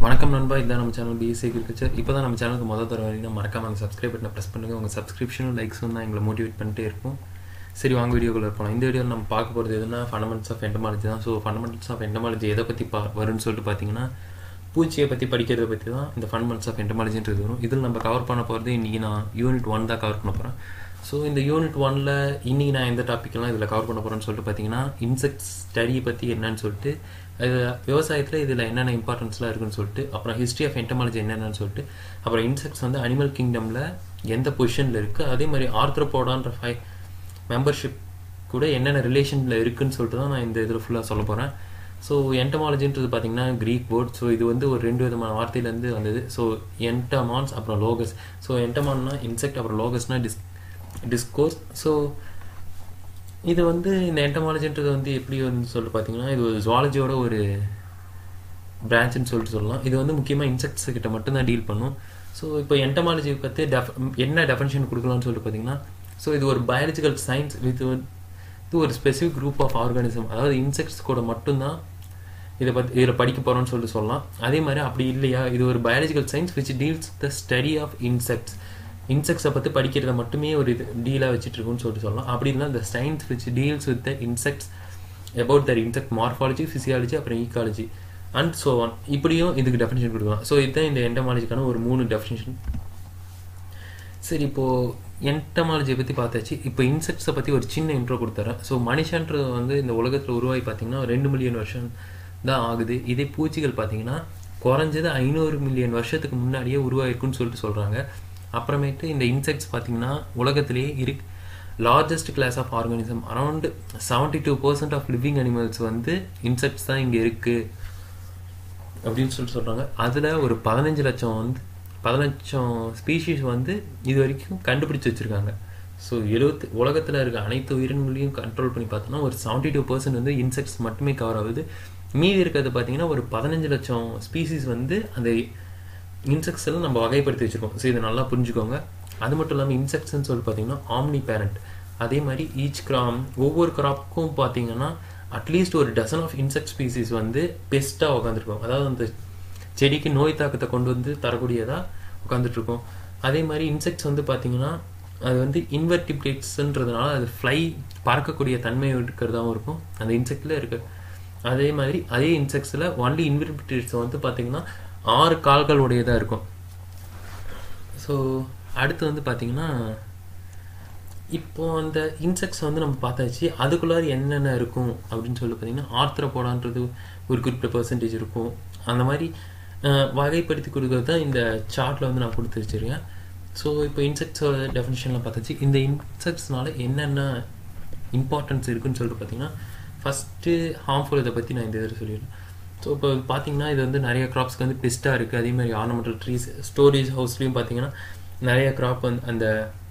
வணக்கம் நண்பா இதான் நம்ம சேனல் பிஎஸ்சி அக்ரிகல்ச்சர் இப்போ தான் நம்ம சேனலுக்கு முதல் தர வரீங்கன்னா மறக்காம அந்த சப்ஸ்கிரைப் பட்டனை ப்ரெஸ் பண்ணுங்கள் உங்கள் சப்ஸ்கிரிப்ஷனும் லைக்ஸும் தான் எங்களை மோட்டிவேட் பண்ணிட்டே இருக்கும் சரி வாங்க வீடியோக்குள்ள போகலாம் இந்த வீடியோவில் நம்ம பார்க்க போகிறது எதுனா ஃபண்டமெண்ட்ஸ் ஆஃப் எண்டமாலஜி தான் ஸோ ஃபண்டமெண்ட்ஸ் ஆஃப் எண்டமாலஜி எதை பற்றி பா வரும்னு சொல்லிட்டு பார்த்தீங்கன்னா பூச்சியை பற்றி படிக்கிறத பற்றி தான் இந்த ஃபண்டமெண்ட்ஸ் ஆஃப் எண்டமாலஜின்றது வரும் இதில் நம்ம கவர் பண்ண போகிறது இன்றைக்கி நான் யூனிட் ஒன் தான் கவர் பண்ண போகிறேன் ஸோ இந்த யூனிட் ஒனில் இன்றைக்கி நான் எந்த டாப்பிக்லாம் இதில் கவர் பண்ண போகிறேன்னு சொல்லிட்டு பார்த்தீங்கன்னா இன்செக்ட்ஸ் ஸ்டடியை பற்றி என்னன்னு சொல்லிட்டு அது விவசாயத்தில் இதில் என்னென்ன இம்பார்ட்டன்ஸ்லாம் இருக்குன்னு சொல்லிட்டு அப்புறம் ஹிஸ்ட்ரி ஆஃப் என்டமாலஜி என்னென்னு சொல்லிட்டு அப்புறம் இன்செக்ட்ஸ் வந்து அனிமல் கிங்டமில் எந்த பொசிஷனில் இருக்குது அதே மாதிரி ஆர்த்ரோபோடான்ற ஃபை மெம்பர்ஷிப் கூட என்னென்ன ரிலேஷனில் இருக்குன்னு சொல்லிட்டு தான் நான் இந்த இதில் ஃபுல்லாக சொல்ல போகிறேன் ஸோ என்டமாலஜின்றது பார்த்தீங்கன்னா க்ரீக் வேர்ட் ஸோ இது வந்து ஒரு ரெண்டு விதமான வார்த்தையிலேருந்து வந்தது ஸோ என்டமான்ஸ் அப்புறம் லோகஸ் ஸோ என்டமான்னா இன்செக்ட் அப்புறம் லோகஸ்னால் டிஸ் டிஸ்கோர்ஸ் ஸோ இது வந்து இந்த என்டமாலஜின்றது வந்து எப்படி வந்து சொல்லிட்டு பார்த்தீங்கன்னா இது ஒரு ஜுவாலஜியோட ஒரு பிரான்ச்னு சொல்லிட்டு சொல்லலாம் இது வந்து முக்கியமாக இன்செக்ட்ஸ் கிட்ட மட்டும்தான் டீல் பண்ணும் ஸோ இப்போ என்டமாலஜி பற்றி டெஃப் என்ன டெஃபனிஷன் கொடுக்கலாம்னு சொல்லிட்டு பார்த்தீங்கன்னா ஸோ இது ஒரு பயாலஜிக்கல் சயின்ஸ் வித் இது ஒரு ஸ்பெசிஃபிக் குரூப் ஆஃப் ஆர்கானிசம் அதாவது இன்செக்ட்ஸ் கூட மட்டும்தான் இதை பற்றி இதில் படிக்க போகிறோம்னு சொல்லிட்டு சொல்லலாம் அதே மாதிரி அப்படி இல்லையா இது ஒரு biological science which deals the study of insects இன்செக்ட்ஸை பற்றி படிக்கிறத மட்டுமே ஒரு இது டீலாக வச்சுட்டு இருக்குன்னு சொல்லிட்டு சொல்லலாம் அப்படி இல்லைனா இந்த science which deals with the insects about their insect morphology physiology அப்புறம் ஈக்காலஜி அண்ட் ஸோ ஆன் இப்படியும் இதுக்கு டெஃபினேஷன் கொடுக்கலாம் ஸோ இதுதான் இந்த என்டமாலஜிக்கான ஒரு மூணு டெஃபினேஷன் சரி இப்போது என்டமாலஜியை பற்றி பார்த்தாச்சு இப்போ இன்செக்ட்ஸை பற்றி ஒரு சின்ன இன்ட்ரோ கொடுத்துறேன் ஸோ மனுஷன்றது வந்து இந்த உலகத்தில் உருவாகி பார்த்தீங்கன்னா ரெண்டு மில்லியன் வருஷம் தான் ஆகுது இதே பூச்சிகள் பார்த்தீங்கன்னா குறைஞ்சது ஐநூறு மில்லியன் வருஷத்துக்கு முன்னாடியே உருவாயிருக்குன்னு சொல்லிட்டு சொல்கிறாங்க அப்புறமேட்டு இந்த இன்செக்ட்ஸ் பார்த்தீங்கன்னா உலகத்திலேயே இருக்கு largest class of organism around seventy two percent of living animals வந்து இன்செக்ட்ஸ் தான் இங்கே இருக்குது அப்படின்னு சொல்லிட்டு சொல்கிறாங்க அதில் ஒரு பதினஞ்சு லட்சம் வந்து பதினஞ்சம் ஸ்பீஷீஸ் வந்து இது வரைக்கும் கண்டுபிடிச்சி வச்சுருக்காங்க ஸோ எழுபத்து உலகத்தில் இருக்க அனைத்து உயிரினங்களையும் கண்ட்ரோல் பண்ணி பார்த்தோன்னா ஒரு செவன்டி டூ பர்சன்ட் வந்து இன்செக்ட்ஸ் மட்டுமே கவர் ஆகுது மீதி இருக்கிறது பார்த்தீங்கன்னா ஒரு பதினஞ்சு லட்சம் ஸ்பீசிஸ் வந்து அந்த இன்செக்ட்ஸ் எல்லாம் நம்ம வகைப்படுத்தி வச்சுருக்கோம் ஸோ இதை நல்லா புரிஞ்சுக்கோங்க அது மட்டும் இல்லாமல் இன்செக்ட்ஸ்ன்னு சொல்லி பார்த்தீங்கன்னா ஆம்னி பேரண்ட் அதே மாதிரி ஈச் கிராம் ஒவ்வொரு கிராப்புக்கும் பார்த்தீங்கன்னா அட்லீஸ்ட் ஒரு டசன் ஆஃப் இன்செக்ட் ஸ்பீசிஸ் வந்து பெஸ்ட்டாக உட்காந்துருக்கோம் அதாவது அந்த செடிக்கு நோய் தாக்கத்தை கொண்டு வந்து தரக்கூடியதாக உட்காந்துட்ருக்கோம் அதே மாதிரி இன்செக்ட்ஸ் வந்து பார்த்தீங்கன்னா அது வந்து இன்வெர்டிபிளேட்ஸ்ன்றதுனால அது ஃப்ளை பறக்கக்கூடிய தன்மை இருக்கிறதாகவும் இருக்கும் அந்த இன்செக்டில் இருக்கு அதே மாதிரி அதே இன்செக்ட்ஸில் ஒன்லி இன்வெர்டிபிளேட்ஸ் வந்து பார்த்தீங்கன்னா ஆறு கால்கள் உடையதாக இருக்கும் ஸோ அடுத்து வந்து பார்த்தீங்கன்னா இப்போ அந்த இன்செக்ட்ஸ் வந்து நம்ம பார்த்தாச்சு அதுக்குள்ளார என்னென்ன இருக்கும் அப்படின்னு சொல்லி பார்த்தீங்கன்னா ஆர்த்ரோபோடான்றது ஒரு குறிப்பிட்ட பர்சன்டேஜ் இருக்கும் அந்த மாதிரி வகைப்படுத்தி கொடுக்கறது தான் இந்த சார்ட்டில் வந்து நான் கொடுத்து வச்சுருக்கேன் ஸோ இப்போ இன்செக்ட்ஸோட டெஃபினிஷனில் பார்த்தாச்சு இந்த இன்செக்ட்ஸ்னால என்னென்ன இம்பார்ட்டன்ஸ் இருக்குன்னு சொல்லிட்டு பார்த்தீங்கன்னா ஃபஸ்ட்டு ஹார்ம்ஃபுல் இதை பற்றி நான் இந்த இதில் சொல்லிடுறேன் ஸோ இப்போ பார்த்தீங்கன்னா இது வந்து நிறைய க்ராப்ஸ்க்கு வந்து பெஸ்ட்டாக இருக்குது அதே மாதிரி ஆர்னமெண்டல் ட்ரீஸ் ஸ்டோரேஜ் ஹவுஸ்லேயும் பார்த்தீங்கன்னா நிறைய க்ராப் வந்து அந்த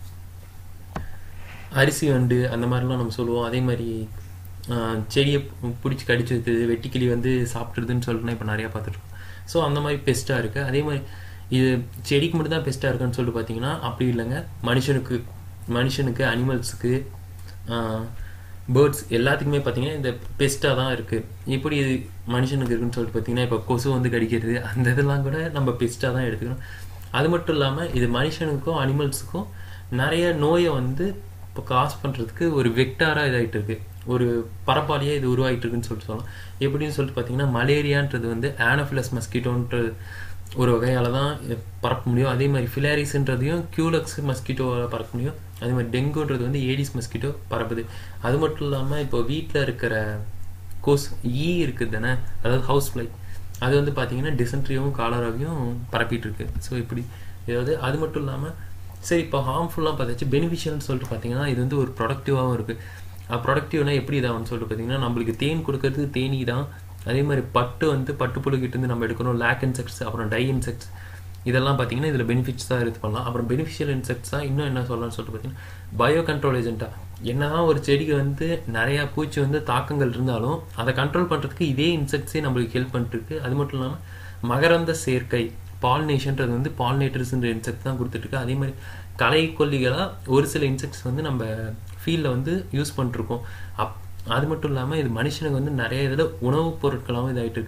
அரிசி வண்டு அந்த மாதிரிலாம் நம்ம சொல்லுவோம் அதே மாதிரி செடியை பிடிச்சி கடிச்சு வைத்தது வெட்டிக்கிளி வந்து சாப்பிட்றதுன்னு சொல்லிட்டுனா இப்போ நிறையா பார்த்துட்ருக்கோம் ஸோ அந்த மாதிரி பெஸ்ட்டாக இருக்குது அதே மாதிரி இது செடிக்கு மட்டும் தான் பெஸ்ட்டாக இருக்குன்னு சொல்லிட்டு பார்த்தீங்கன்னா அப்படி இல்லைங்க மனுஷனுக்கு மனுஷனுக்கு அனிமல்ஸுக்கு பேர்ட்ஸ் எல்லாத்துக்குமே பார்த்தீங்கன்னா இந்த பெஸ்ட்டாக தான் இருக்குது எப்படி இது மனுஷனுக்கு இருக்குன்னு சொல்லிட்டு பார்த்தீங்கன்னா இப்போ கொசு வந்து கடிக்கிறது அந்த இதெல்லாம் கூட நம்ம பெஸ்ட்டாக தான் எடுத்துக்கணும் அது மட்டும் இல்லாமல் இது மனுஷனுக்கும் அனிமல்ஸுக்கும் நிறைய நோயை வந்து இப்போ காசு பண்ணுறதுக்கு ஒரு வெக்டாராக இதாகிட்டு இருக்கு ஒரு பரப்பாலியாக இது உருவாகிட்டு இருக்குன்னு சொல்லிட்டு சொல்லலாம் எப்படின்னு சொல்லிட்டு பார்த்தீங்கன்னா மலேரியான்றது வந்து ஆனோஃபிலஸ் மஸ்கிட்டோன்ற ஒரு வகையால் தான் பரப்ப முடியும் அதே மாதிரி ஃபிலாரிஸ்ன்றதையும் கியூலக்ஸ் மஸ்கிட்டோவால் பறக்க முடியும் அதே மாதிரி டெங்குன்றது வந்து ஏடிஸ் மஸ்கிட்டோ பரப்புது அது மட்டும் இல்லாமல் இப்போ வீட்டில் இருக்கிற கோஸ் ஈ இருக்குது தானே அதாவது ஹவுஸ் ஃப்ளை அது வந்து பார்த்தீங்கன்னா டிசென்ட்ரியும் காலராவையும் பரப்பிட்டு இருக்கு ஸோ இப்படி ஏதாவது அது மட்டும் இல்லாமல் சரி இப்போ ஹார்ம்ஃபுல்லாக பார்த்தாச்சு பெனிஃபிஷியல்னு சொல்லிட்டு பார்த்தீங்கன்னா இது வந்து ஒரு ப்ரொடக்டிவாகவும் இருக்குது ப்ரொடக்டிவ்னா எப்படி இதாகும்னு சொல்லிட்டு பார்த்தீங்கன்னா நம்மளுக்கு தேன் கொடுக்கறது தேனி தான் அதே மாதிரி பட்டு வந்து பட்டுப்புழுகிட்டேருந்து நம்ம எடுக்கணும் லேக் இன்செக்ட்ஸ் அப்புறம் டை இன்செக்ட்ஸ் இதெல்லாம் பார்த்தீங்கன்னா இதில் பெனிஃபிட்ஸ் தான் இது பண்ணலாம் அப்புறம் பெனிஃபிஷியல் இன்செக்ட்ஸ் தான் இன்னும் என்ன சொல்லலாம்னு சொல்லிட்டு பார்த்தீங்கன்னா பயோ கண்ட்ரோல் ஏஜென்ட்டாக என்னதான் ஒரு செடிக்கு வந்து நிறையா பூச்சி வந்து தாக்கங்கள் இருந்தாலும் அதை கண்ட்ரோல் பண்ணுறதுக்கு இதே இன்செக்ட்ஸே நம்மளுக்கு ஹெல்ப் பண்ணிட்டுருக்கு அது மட்டும் இல்லாமல் மகரந்த சேர்க்கை பாலினேஷன்றது வந்து பாலினேட்டர்ஸ்ன்ற இன்செக்ட் தான் கொடுத்துட்ருக்கு அதே மாதிரி களைக்கொல்லிகளாக ஒரு சில இன்செக்ட்ஸ் வந்து நம்ம ஃபீல்டில் வந்து யூஸ் பண்ணிட்டுருக்கோம் அப் அது மட்டும் இல்லாமல் இது மனுஷனுக்கு வந்து நிறைய இதில் உணவுப் பொருட்களாகவும் இதாகிட்டு இருக்கு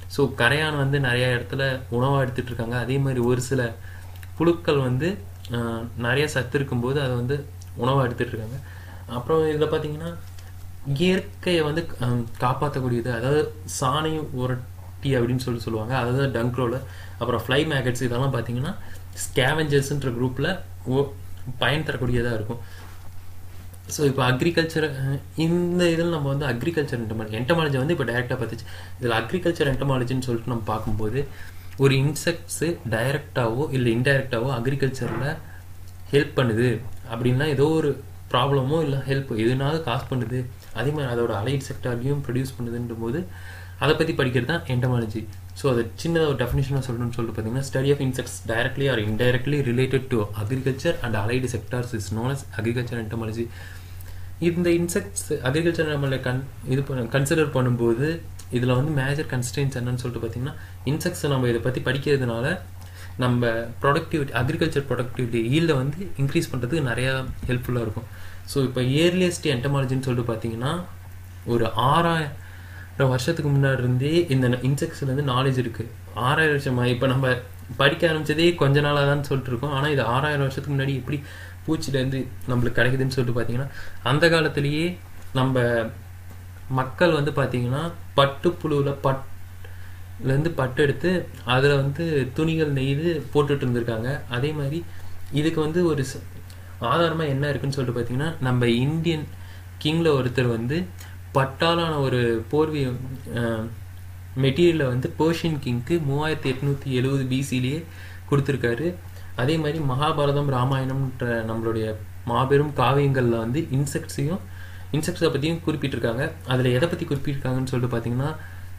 ஸோ கரையான் வந்து நிறைய இடத்துல உணவாக எடுத்துட்டு இருக்காங்க அதே மாதிரி ஒரு சில புழுக்கள் வந்து ஆஹ், நிறைய சத்து இருக்கும்போது அதை வந்து உணவாக எடுத்துட்டு இருக்காங்க அப்புறம் இதில் பார்த்தீங்கன்னா இயற்கையை வந்து ஆஹ், காப்பாற்றக்கூடியது அதாவது சாணி உரட்டி அப்படின்னு சொல்லி சொல்லுவாங்க அதாவது டங்க் ரோலர் அப்புறம் ஃப்ளை மேகட்ஸ் இதெல்லாம் பார்த்தீங்கன்னா ஸ்கேவெஞ்சர்ஸ்ன்ற குரூப்பில் பயன் தரக்கூடியதாக இருக்கும் ஸோ இப்போ அக்ரிகல்ச்சர் இந்த இதில் நம்ம வந்து அக்ரிகல்ச்சர் என்டமாலஜி என்டமாலஜி வந்து இப்போ டைரெக்டாக பார்த்துச்சு இதில் அக்ரிகல்ச்சர் என்டமாலஜின்னு சொல்லிட்டு நம்ம பார்க்கும்போது ஒரு இன்செக்ட்ஸு டைரெக்டாவோ இல்லை இன்டைரக்டாவோ அக்ரிகல்ச்சரில் ஹெல்ப் பண்ணுது அப்படின்னா ஏதோ ஒரு ப்ராப்ளமோ இல்லை ஹெல்ப் எதுனாலும் காசு பண்ணுது அதே மாதிரி அதோட அலைட் செக்டார்லையும் ப்ரொடியூஸ் பண்ணுதுன்ற போது அதை பற்றி படிக்கிறது தான் என்டமாலஜி ஸோ அதை சின்னதாக ஒரு டெஃபினேஷனாக சொல்லணும்னு சொல்லிட்டு பார்த்தீங்கன்னா study of insects directly or indirectly related to agriculture and allied sectors is known as agriculture entomology இந்த இன்செக்ட்ஸ் அக்ரிகல்ச்சர் நம்மளை கன் இது பண்ண கன்சிடர் பண்ணும்போது இதில் வந்து மேஜர் கன்ஸ்டன்ஸ் என்னன்னு சொல்லிட்டு பார்த்தீங்கன்னா இன்செக்ட்ஸை நம்ம இதை பற்றி படிக்கிறதுனால நம்ம ப்ரொடக்டிவிட்டி அக்ரிகல்ச்சர் ப்ரொடக்டிவிட்டி ஈல்டை வந்து இன்க்ரீஸ் பண்ணுறதுக்கு நிறையா ஹெல்ப்ஃபுல்லாக இருக்கும் ஸோ இப்போ இயர்லியஸ்ட் என்டமாலஜின்னு சொல்லிட்டு பார்த்தீங்கன்னா ஒரு ஆறாயிரம் வருஷத்துக்கு முன்னாடி இருந்தே இந்த இன்செக்ட்ஸ்லேருந்து நாலேஜ் இருக்குது ஆறாயிரம் வருஷமா இப்போ நம்ம படிக்க ஆரம்பிச்சதே கொஞ்ச நாளாக தான் சொல்லிட்டு இருக்கோம் ஆனால் இது ஆறாயிரம் வருஷத்துக்கு முன்னாடி எப்படி பூச்சிலேருந்து நம்மளுக்கு கிடைக்குதுன்னு சொல்லிட்டு பார்த்தீங்கன்னா அந்த காலத்திலேயே நம்ம மக்கள் வந்து பார்த்தீங்கன்னா பட்டுப்புழுவில் பட் இருந்து பட்டு எடுத்து அதில் வந்து துணிகள் நெய்து போட்டுட்டு இருந்திருக்காங்க அதே மாதிரி இதுக்கு வந்து ஒரு ச- ஆதாரமா என்ன இருக்குன்னு சொல்லிட்டு பார்த்தீங்கன்னா நம்ம இந்தியன் கிங்ல ஒருத்தர் வந்து பட்டாலான ஒரு போர்வை மெட்டீரியலை வந்து பர்ஷியன் கிங்க்கு மூவாயிரத்தி எட்நூற்றி எழுபது பிசிலேயே கொடுத்துருக்காரு அதே மாதிரி மகாபாரதம் ராமாயணம்ன்ற நம்மளுடைய மாபெரும் காவியங்களில் வந்து இன்செக்ட்ஸையும் இன்செக்ட்ஸை பற்றியும் குறிப்பிட்டிருக்காங்க அதில் எதை பற்றி குறிப்பிட்டிருக்காங்கன்னு சொல்லிட்டு பார்த்தீங்கன்னா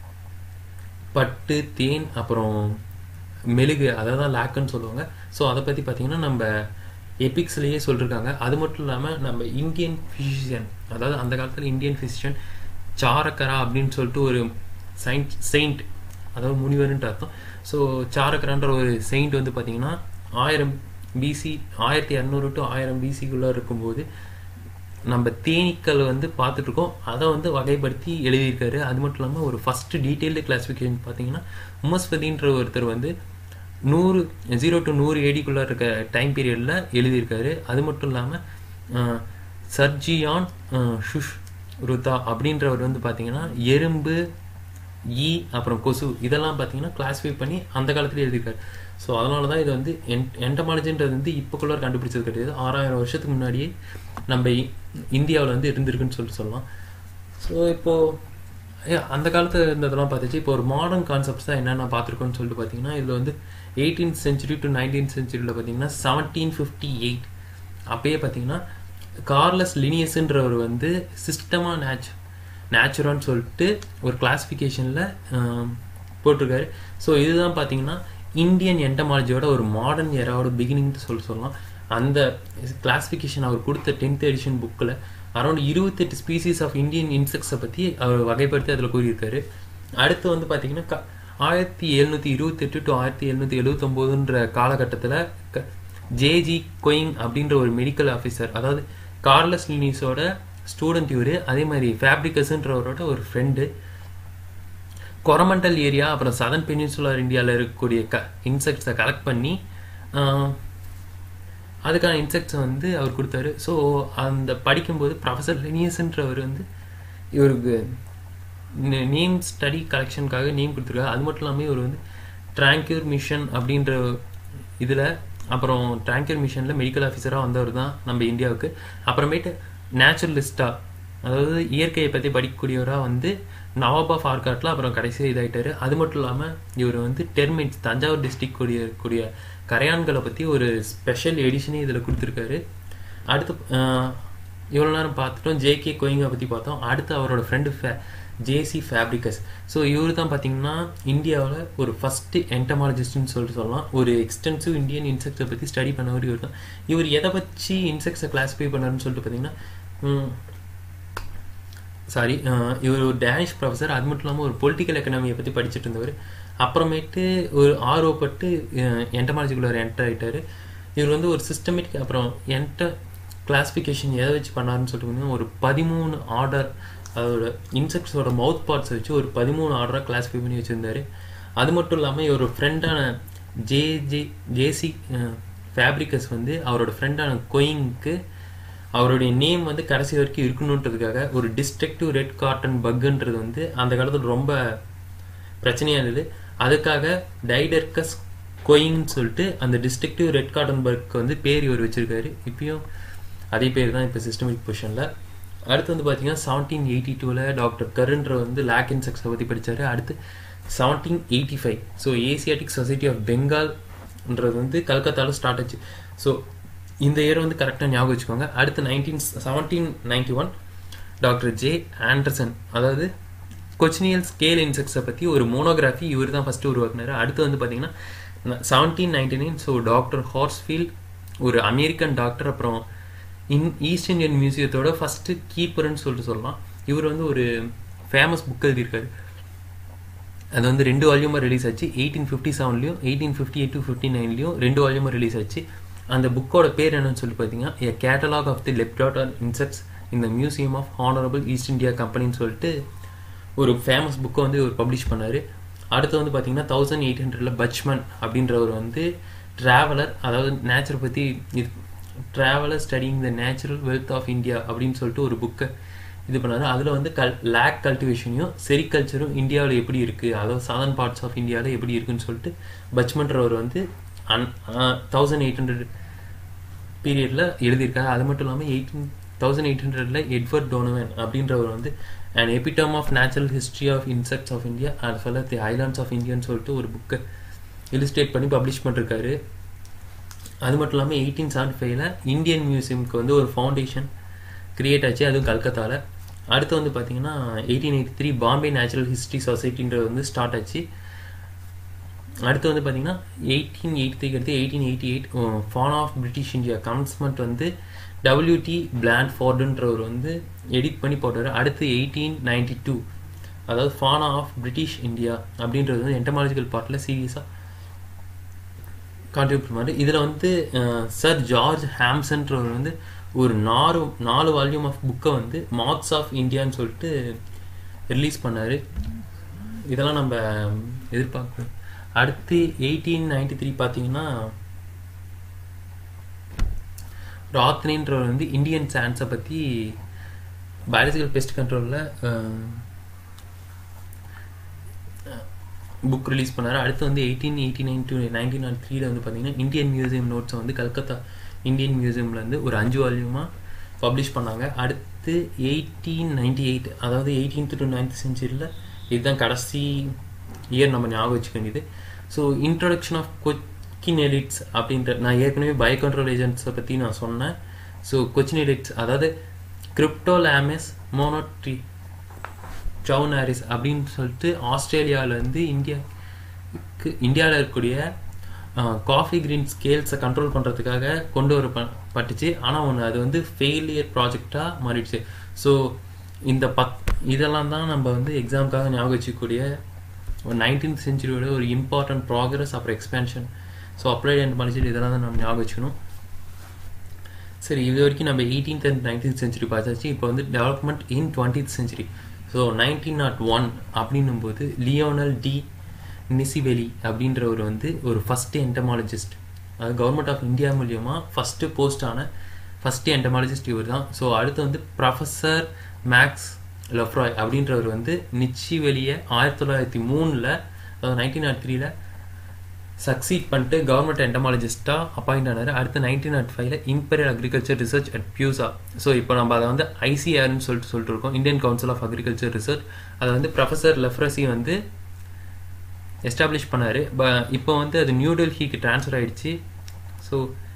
பட்டு தேன் அப்புறம் மெழுகு அதை தான் லேக்குன்னு சொல்லுவாங்க ஸோ அதை பற்றி பார்த்தீங்கன்னா நம்ம எபிக்ஸ்லேயே சொல்லியிருக்காங்க அது மட்டும் இல்லாமல் நம்ம இந்தியன் ஃபிசிஷியன் அதாவது அந்த காலத்தில் இந்தியன் ஃபிசிஷியன் சாரக்கரா அப்படின்னு சொல்லிட்டு ஒரு சயின்ட் செயிண்ட் அதாவது முனிவர்ன்ட்டு அர்த்தம் ஸோ சாரக்கரான்ற ஒரு செயிண்ட் வந்து பார்த்தீங்கன்னா ஆயிரம் பிசி ஆயிரத்தி இரநூறு டு ஆயிரம் பிசிக்குள்ளே இருக்கும்போது நம்ம தேனீக்கள் வந்து பார்த்துட்டு இருக்கோம் அதை வந்து வகைப்படுத்தி எழுதியிருக்காரு அது மட்டும் இல்லாமல் ஒரு ஃபர்ஸ்ட் டீட்டெயில்டு கிளாஸிஃபிகேஷன் பார்த்தீங்கன்னா உமஸ்பதின்ற ஒருத்தர் வந்து நூறு ஜீரோ டு நூறு ஏடிக்குள்ளே இருக்க டைம் பீரியடில் எழுதியிருக்காரு அது மட்டும் இல்லாமல் சர்ஜியான் ஷுஷ் ருதா அப்படின்றவர் வந்து பார்த்தீங்கன்னா எறும்பு ஈ அப்புறம் கொசு இதெல்லாம் பார்த்தீங்கன்னா கிளாஸிஃபை பண்ணி அந்த காலத்துல எழுதியிருக்காரு ஸோ அதனால தான் இது வந்து என் என்டமாலஜின்றது வந்து இப்போக்குள்ள கண்டுபிடிச்சது கிடையாது ஆறாயிரம் வருஷத்துக்கு முன்னாடியே நம்ம இந்தியாவில் வந்து இருந்திருக்குன்னு சொல்லிட்டு சொல்லலாம் ஸோ இப்போது அந்த காலத்தில் இருந்ததெல்லாம் பார்த்துச்சு இப்போ ஒரு மாடர்ன் கான்செப்ட்ஸ் தான் என்னென்ன பார்த்துருக்கோன்னு சொல்லிட்டு பார்த்தீங்கன்னா இதில் வந்து எயிட்டீன்த் செஞ்சுரி டு நைன்டீன் செஞ்சுரியில் பார்த்தீங்கன்னா செவன்டீன் ஃபிஃப்டி எயிட் அப்பயே பார்த்தீங்கன்னா கார்லஸ் லினியஸ்ன்றவர் வந்து சிஸ்டமாக நேச் நேச்சுரான்னு சொல்லிட்டு ஒரு கிளாஸிஃபிகேஷனில் போட்டிருக்காரு ஸோ இதுதான் பார்த்தீங்கன்னா இந்தியன் என்டமாலஜியோட ஒரு மாடர்ன் எராவோட பிகினிங்னு சொல்லி சொல்லலாம் அந்த கிளாஸிஃபிகேஷன் அவர் கொடுத்த டென்த் எடிஷன் புக்கில் அரௌண்ட் இருபத்தெட்டு ஸ்பீசிஸ் ஆஃப் இந்தியன் இன்செக்ட்ஸை பற்றி அவர் வகைப்படுத்தி அதில் கூறியிருக்காரு அடுத்து வந்து பார்த்தீங்கன்னா க ஆயிரத்தி எழுநூற்றி இருபத்தெட்டு டு ஆயிரத்தி எழுநூற்றி எழுபத்தொம்போதுன்ற காலகட்டத்தில் க ஜேஜி கொயிங் அப்படின்ற ஒரு மெடிக்கல் ஆஃபீஸர் அதாவது கார்லஸ் லினிஸோட ஸ்டூடெண்ட் இவர் அதே மாதிரி ஃபேப்ரிகஸ்ன்றவரோட ஒரு ஃப்ரெண்டு கொரமண்டல் ஏரியா அப்புறம் சதன் பெனின்சுலர் இந்தியாவில் இருக்கக்கூடிய க இன்செக்ட்ஸை கலெக்ட் பண்ணி ஆஹ், அதுக்கான இன்செக்ட்ஸை வந்து அவர் கொடுத்தாரு ஸோ அந்த படிக்கும்போது ப்ரொஃபஸர் லெனியஸ்ன்றவர் வந்து இவருக்கு நேம் ஸ்டடி கலெக்ஷனுக்காக நேம் கொடுத்துருக்காரு அது மட்டும் இல்லாமல் இவர் வந்து ட்ராங்க்யூர் மிஷன் அப்படின்ற இதில் அப்புறம் ட்ராங்க்யூர் மிஷனில் மெடிக்கல் ஆஃபீஸராக வந்தவர் தான் நம்ம இந்தியாவுக்கு அப்புறமேட்டு நேச்சுரலிஸ்டாக அதாவது இயற்கையை பற்றி படிக்கக்கூடியவராக வந்து நவாப் ஆஃப் ஆர்காட்டில் அப்புறம் கடைசியாக இதாயிட்டாரு அது மட்டும் இல்லாமல் இவர் வந்து டெர்மிட்ஸ் தஞ்சாவூர் டிஸ்ட்ரிக்ட் கூடிய கூடிய கரையான்களை பற்றி ஒரு ஸ்பெஷல் எடிஷனே இதில் கொடுத்துருக்காரு அடுத்து ஆஹ், இவ்வளோ நேரம் பார்த்துட்டோம் ஜேகே கோயிங்கை பற்றி பார்த்தோம் அடுத்து அவரோட ஃப்ரெண்டு ஃபே ஜேசி ஃபேப்ரிகஸ் ஸோ இவர் தான் பார்த்தீங்கன்னா இந்தியாவில் ஒரு ஃபஸ்ட்டு என்டமாலஜிஸ்ட்னு சொல்லிட்டு சொல்லலாம் ஒரு எக்ஸ்டென்சிவ் இந்தியன் இன்செக்ட்ஸை பற்றி ஸ்டடி பண்ணவர் இவர் தான் இவர் எதை வச்சு இன்செக்ட்ஸை கிளாஸிஃபை பண்ணாருன்னு சொல்லிட்டு பார்த்தீங்கன்னா சாரி இவர் ஒரு டேனிஷ் ப்ரொஃபஸர் அது மட்டும் இல்லாமல் ஒரு பொலிட்டிக்கல் எக்கனாமியை பற்றி படிச்சுட்டு இருந்தவர் அப்புறமேட்டு ஒரு ஆர்வப்பட்டு என்டமாலஜிக்குள்ள என்டர் ஆகிட்டார் இவர் வந்து ஒரு சிஸ்டமேட்டிக் அப்புறம் என்ட கிளாஸிஃபிகேஷன் எதை வச்சு பண்ணாருன்னு சொல்லிட்டு பார்த்தீங்கன்னா ஒரு பதிமூணு ஆர்டர் அதோட இன்செக்ட்ஸோட மவுத் பார்ட்ஸ் வச்சு ஒரு பதிமூணு ஆர்டராக கிளாஸிஃபை பண்ணி வச்சுருந்தாரு அது மட்டும் இல்லாமல் இவர் ஃப்ரெண்டான ஜே ஜே ஜேசி ஃபேப்ரிகஸ் வந்து அவரோட ஃப்ரெண்டான கொயிங்க்கு அவருடைய நேம் வந்து கடைசி வரைக்கும் இருக்கணுன்றதுக்காக ஒரு டிஸ்ட்ரக்டிவ் ரெட் காட்டன் பக்குன்றது வந்து அந்த காலத்தில் ரொம்ப பிரச்சனையாக இருந்தது அதுக்காக டைடர்கஸ் கொயின்னு சொல்லிட்டு அந்த டிஸ்ட்ரக்டிவ் ரெட் காட்டன் பர்க்கு வந்து பேர் இவர் வச்சிருக்காரு இப்பயும் அதே பேர் தான் இப்போ சிஸ்டமிக் பொசிஷனில் அடுத்து வந்து பார்த்தீங்கன்னா செவன்டீன் எயிட்டி டூவில் டாக்டர் கருன்ற வந்து லேக் இன்செக்ட்ஸை பற்றி படித்தார் அடுத்து seventeen eighty five so Asiatic society of பெங்கால்ன்றது வந்து கல்கத்தாவில் ஸ்டார்ட் ஆச்சு ஸோ இந்த இயர் வந்து கரெக்டாக ஞாபகம் வச்சுக்கோங்க அடுத்து nineteen seventeen ninety one doctor J Anderson அதாவது கொச்சினியல் ஸ்கேல் இன்செக்ட்ஸை பற்றி ஒரு மோனோகிராஃபி இவர் தான் ஃபஸ்ட்டு உருவாக்குனார் அடுத்து வந்து பார்த்தீங்கன்னா seventeen ninety nine so doctor Horsfield ஒரு அமெரிக்கன் டாக்டர் அப்புறம் இன் ஈஸ்ட் இந்தியன் மியூசியத்தோட ஃபஸ்ட்டு கீப்பர்னு சொல்லிட்டு சொல்லலாம் இவர் வந்து ஒரு ஃபேமஸ் புக் எழுதியிருக்காரு அது வந்து ரெண்டு வால்யூமாக ரிலீஸ் ஆச்சு எயிட்டீன் ஃபிஃப்டி செவன்லையும் eighteen fifty eight to fifty நைன்லையும் ரெண்டு வால்யூமாக ரிலீஸ் ஆச்சு அந்த புக்கோட பேர் என்னன்னு சொல்லி பார்த்தீங்கன்னா a catalogue of the lepidoptera insects இந்த museum of honourable East India கம்பெனின்னு சொல்லிட்டு ஒரு ஃபேமஸ் புக்கை வந்து இவர் பப்ளிஷ் பண்ணார் அடுத்து வந்து பார்த்தீங்கன்னா தௌசண்ட் எயிட் ஹண்ட்ரடில் பச்மன் அப்படின்றவர் வந்து ட்ராவலர் அதாவது நேச்சரை பற்றி இது traveller studying the natural wealth of India அப்படின்னு சொல்லிட்டு ஒரு புக்கை இது பண்ணாரு அதில் வந்து கல் லேக் கல்டிவேஷனையும் செரிகல்ச்சரும் இந்தியாவில் எப்படி இருக்குது அதாவது சதர்ன் பார்ட்ஸ் ஆஃப் இந்தியாவில் எப்படி இருக்குன்னு சொல்லிட்டு பச்மன்றவர் வந்து அன் தௌசண்ட் எயிட் ஹண்ட்ரட் பீரியடில் எழுதியிருக்காரு அது மட்டும் இல்லாமல் எயிட்டீன் தௌசண்ட் எயிட் ஹண்ட்ரடில் எட்வர்ட் டோனவன் அப்படின்றவர் வந்து and epitome of natural history of insects of India அது சொல்ல தி ஐலாண்ட்ஸ் ஆஃப் இந்தியான்னு சொல்லிட்டு ஒரு புக்கை இலிஸ்ட்ரேட் பண்ணி பப்ளிஷ் பண்ணிருக்காரு அது மட்டும் இல்லாமல் எயிட்டீன் செவன்டி ஃபைவ்ல இந்தியன் மியூசியம்க்கு வந்து ஒரு ஃபவுண்டேஷன் கிரியேட் ஆச்சு அதுவும் கல்கத்தாவில் அடுத்து வந்து பார்த்தீங்கன்னா eighteen eighty three Bombay natural history சொசைட்டின்றது வந்து ஸ்டார்ட் ஆச்சு அடுத்து வந்து பார்த்தீங்கன்னா எயிட்டீன் எயிட்டி த்ரீக்கு அடுத்து eighteen eighty eight fauna of British India commencement வந்து டபிள்யூடி பிளாண்ட் ஃபோர்டுன்றவர் வந்து எடிட் பண்ணி போட்டார் அடுத்து எயிட்டீன் நைன்டி டூ அதாவது ஃபானா ஆஃப் பிரிட்டிஷ் இந்தியா அப்படின்றது வந்து என்டமாலஜிக்கல் பார்ட்டில் சீரியஸாக கான்ட்ரிபியூட் பண்ணாரு இதில் வந்து சர் ஜார்ஜ் ஹாம்சன்றவர் வந்து ஒரு நாலு நாலு வால்யூம் ஆஃப் புக்கை வந்து மார்க்ஸ் ஆஃப் இந்தியான்னு சொல்லிட்டு ரிலீஸ் பண்ணார் இதெல்லாம் நம்ம எதிர்பார்க்கணும் அடுத்து எயிட்டீன் நைன்டி த்ரீ பார்த்தீங்கன்னா ராத்னின்றவர் வந்து இந்தியன் சான்ஸை பற்றி பயாலஜிக்கல் பெஸ்ட் கண்ட்ரோலில் புக் ரிலீஸ் பண்ணார் அடுத்து வந்து eighteen eighty nine to nineteen nought த்ரீல வந்து பார்த்தீங்கன்னா இந்தியன் மியூசியம் நோட்ஸை வந்து கல்கத்தா இந்தியன் மியூசியம்லேருந்து ஒரு அஞ்சு வால்யூமாக பப்ளிஷ் பண்ணாங்க அடுத்து எயிட்டீன் நைன்டி எயிட் அதாவது எயிட்டீன்த் டு நைன்த் செஞ்சுரியில் இதுதான் கடைசி இயர் நம்ம ஞாபகம் வச்சுக்க வேண்டியது ஸோ இன்ட்ரடக்ஷன் ஆஃப் கொச்சின் எலிட்ஸ் அப்படின்ற நான் ஏற்கனவே பயோ கண்ட்ரோல் ஏஜென்ட்ஸை பற்றி நான் சொன்னேன் ஸோ கொச்சின் எலிட்ஸ் அதாவது கிரிப்டோலாமஸ் மோனோட்ரி சவுனாரிஸ் அப்படின்னு சொல்லிட்டு ஆஸ்திரேலியாவிலேருந்து இந்தியாவுக்கு இந்தியாவில் இருக்கக்கூடிய காஃபி கிரீன் ஸ்கேல்ஸை கண்ட்ரோல் பண்ணுறதுக்காக கொண்டு வர பட்டுச்சு ஆனால் ஒன்று அது வந்து ஃபெயிலியர் ப்ராஜெக்டாக மாறிடுச்சு ஸோ இந்த பக் இதெல்லாம் தான் நம்ம வந்து எக்ஸாமுக்காக ஞாபகம் வச்சுக்கூடிய ஒரு நைன்டீன்த் செஞ்சுரியோட ஒரு இம்பார்ட்டன்ட் ப்ராக்ரஸ் அப்புறம் expansion so applied and policy இதெல்லாம் தான் நம்ம ஞாபகம் வச்சுக்கணும் சரி இது வரைக்கும் நம்ம எயிட்டீன்த் அண்ட் நைன்டீன்த் செஞ்சுரி பார்த்தாச்சு இப்போ வந்து development in twentieth century so nineteen nought one அப்படின்னும் போது லியோனல் டி நிசிவெலி அப்படின்றவர் வந்து ஒரு ஃபஸ்ட்டு என்டமாலஜிஸ்ட் அது கவர்மெண்ட் ஆஃப் இந்தியா மூலியமாக ஃபஸ்ட்டு போஸ்டான ஃபஸ்ட்டு என்டமாலஜிஸ்ட் இவர் தான் ஸோ அடுத்து வந்து ப்ரொஃபஸர் மேக்ஸ் லெஃப்ராய் அப்படின்றவர் வந்து நிச்சிவெளியை ஆயிரத்தி தொள்ளாயிரத்தி மூணில் அதாவது நைன்டீன் நாட் த்ரீல சக்சீட் பண்ணிட்டு கவர்மெண்ட் என்டமாலஜிஸ்ட்டாக அப்பாயிண்ட் ஆனார் அடுத்து நைன்டீன் நாட் ஃபைவ்ல imperial agriculture research at Pusa so இப்போ நம்ம அதை வந்து ஐசிஆர்னு சொல்லிட்டு சொல்லிட்டு இருக்கோம் Indian council of agriculture research அதை வந்து ப்ரொஃபஸர் லெஃப்ரஸி வந்து எஸ்டாப்ளிஷ் பண்ணார் ப இப்போ வந்து அது நியூ டெல்லிக்கு ட்ரான்ஸ்ஃபர் ஆகிடுச்சு ஸோ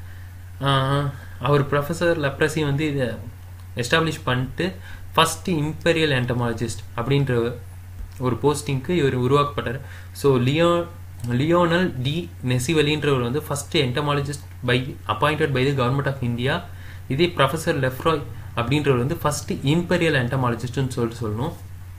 அவர் ப்ரொஃபஸர் லெப்ரஸி வந்து இதை எஸ்டாப்ளிஷ் பண்ணிட்டு ஃபஸ்ட்டு இம்பீரியல் என்டமாலஜிஸ்ட் அப்படின்ற ஒரு போஸ்டிங்க்கு இவர் உருவாக்கப்பட்டார் ஸோ லியோ லியோனல் டி நெசிவலின்றவர் வந்து first entomologist by appointed by the government of India இதே ப்ரொஃபஸர் லெஃப்ராய் அப்படின்றவர் வந்து ஃபஸ்ட்டு இம்பீரியல் என்டமாலஜிஸ்ட்னு சொல்லிட்டு சொல்லணும்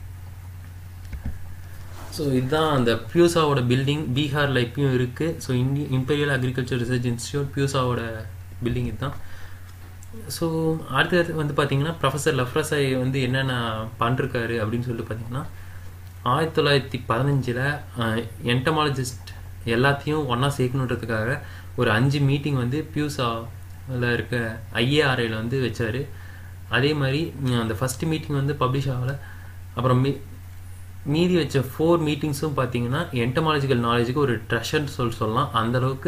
ஸோ இதுதான் அந்த பியூசாவோட பில்டிங் பீகாரில் இப்பயும் இருக்குது ஸோ இந்திய இம்பீரியல் அக்ரிகல்ச்சர் ரிசர்ச் இன்ஸ்டியூட் பியூசாவோட பில்டிங் இதுதான் ஸோ அடுத்தது வந்து பார்த்தீங்கன்னா ப்ரொஃபஸர் லஃப்ரஸாய் வந்து என்னென்ன பண்ணிருக்காரு அப்படின்னு சொல்லிட்டு பார்த்தீங்கன்னா ஆயிரத்தி தொள்ளாயிரத்தி பதினஞ்சில் என்டமாலஜிஸ்ட் எல்லாத்தையும் ஒன்றா சேர்க்கணுன்றதுக்காக ஒரு அஞ்சு மீட்டிங் வந்து பியூஸாவில் இருக்க ஐஏஆர்ஐயில் வந்து வச்சார் அதே மாதிரி உம், அந்த ஃபஸ்ட்டு மீட்டிங் வந்து பப்ளிஷ் ஆகலை அப்புறம் மீ மீதி வச்ச ஃபோர் மீட்டிங்ஸும் பார்த்தீங்கன்னா என்டமாலஜிக்கல் நாலேஜுக்கு ஒரு ட்ரெஷர் சொல் சொல்லலாம் அந்த அளவுக்கு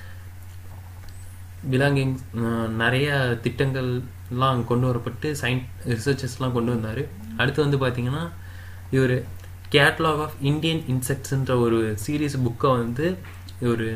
பிலாங்கிங் நிறைய திட்டங்கள்லாம் கொண்டு வரப்பட்டு சயின் ரிசர்ச்சஸ்லாம் கொண்டு வந்தார் அடுத்து வந்து பார்த்தீங்கன்னா இவர் கேட்லாக் ஆஃப் இந்தியன் இன்செக்ட்ஸ்ன்ற ஒரு சீரியஸ் புக்கை வந்து ஒரு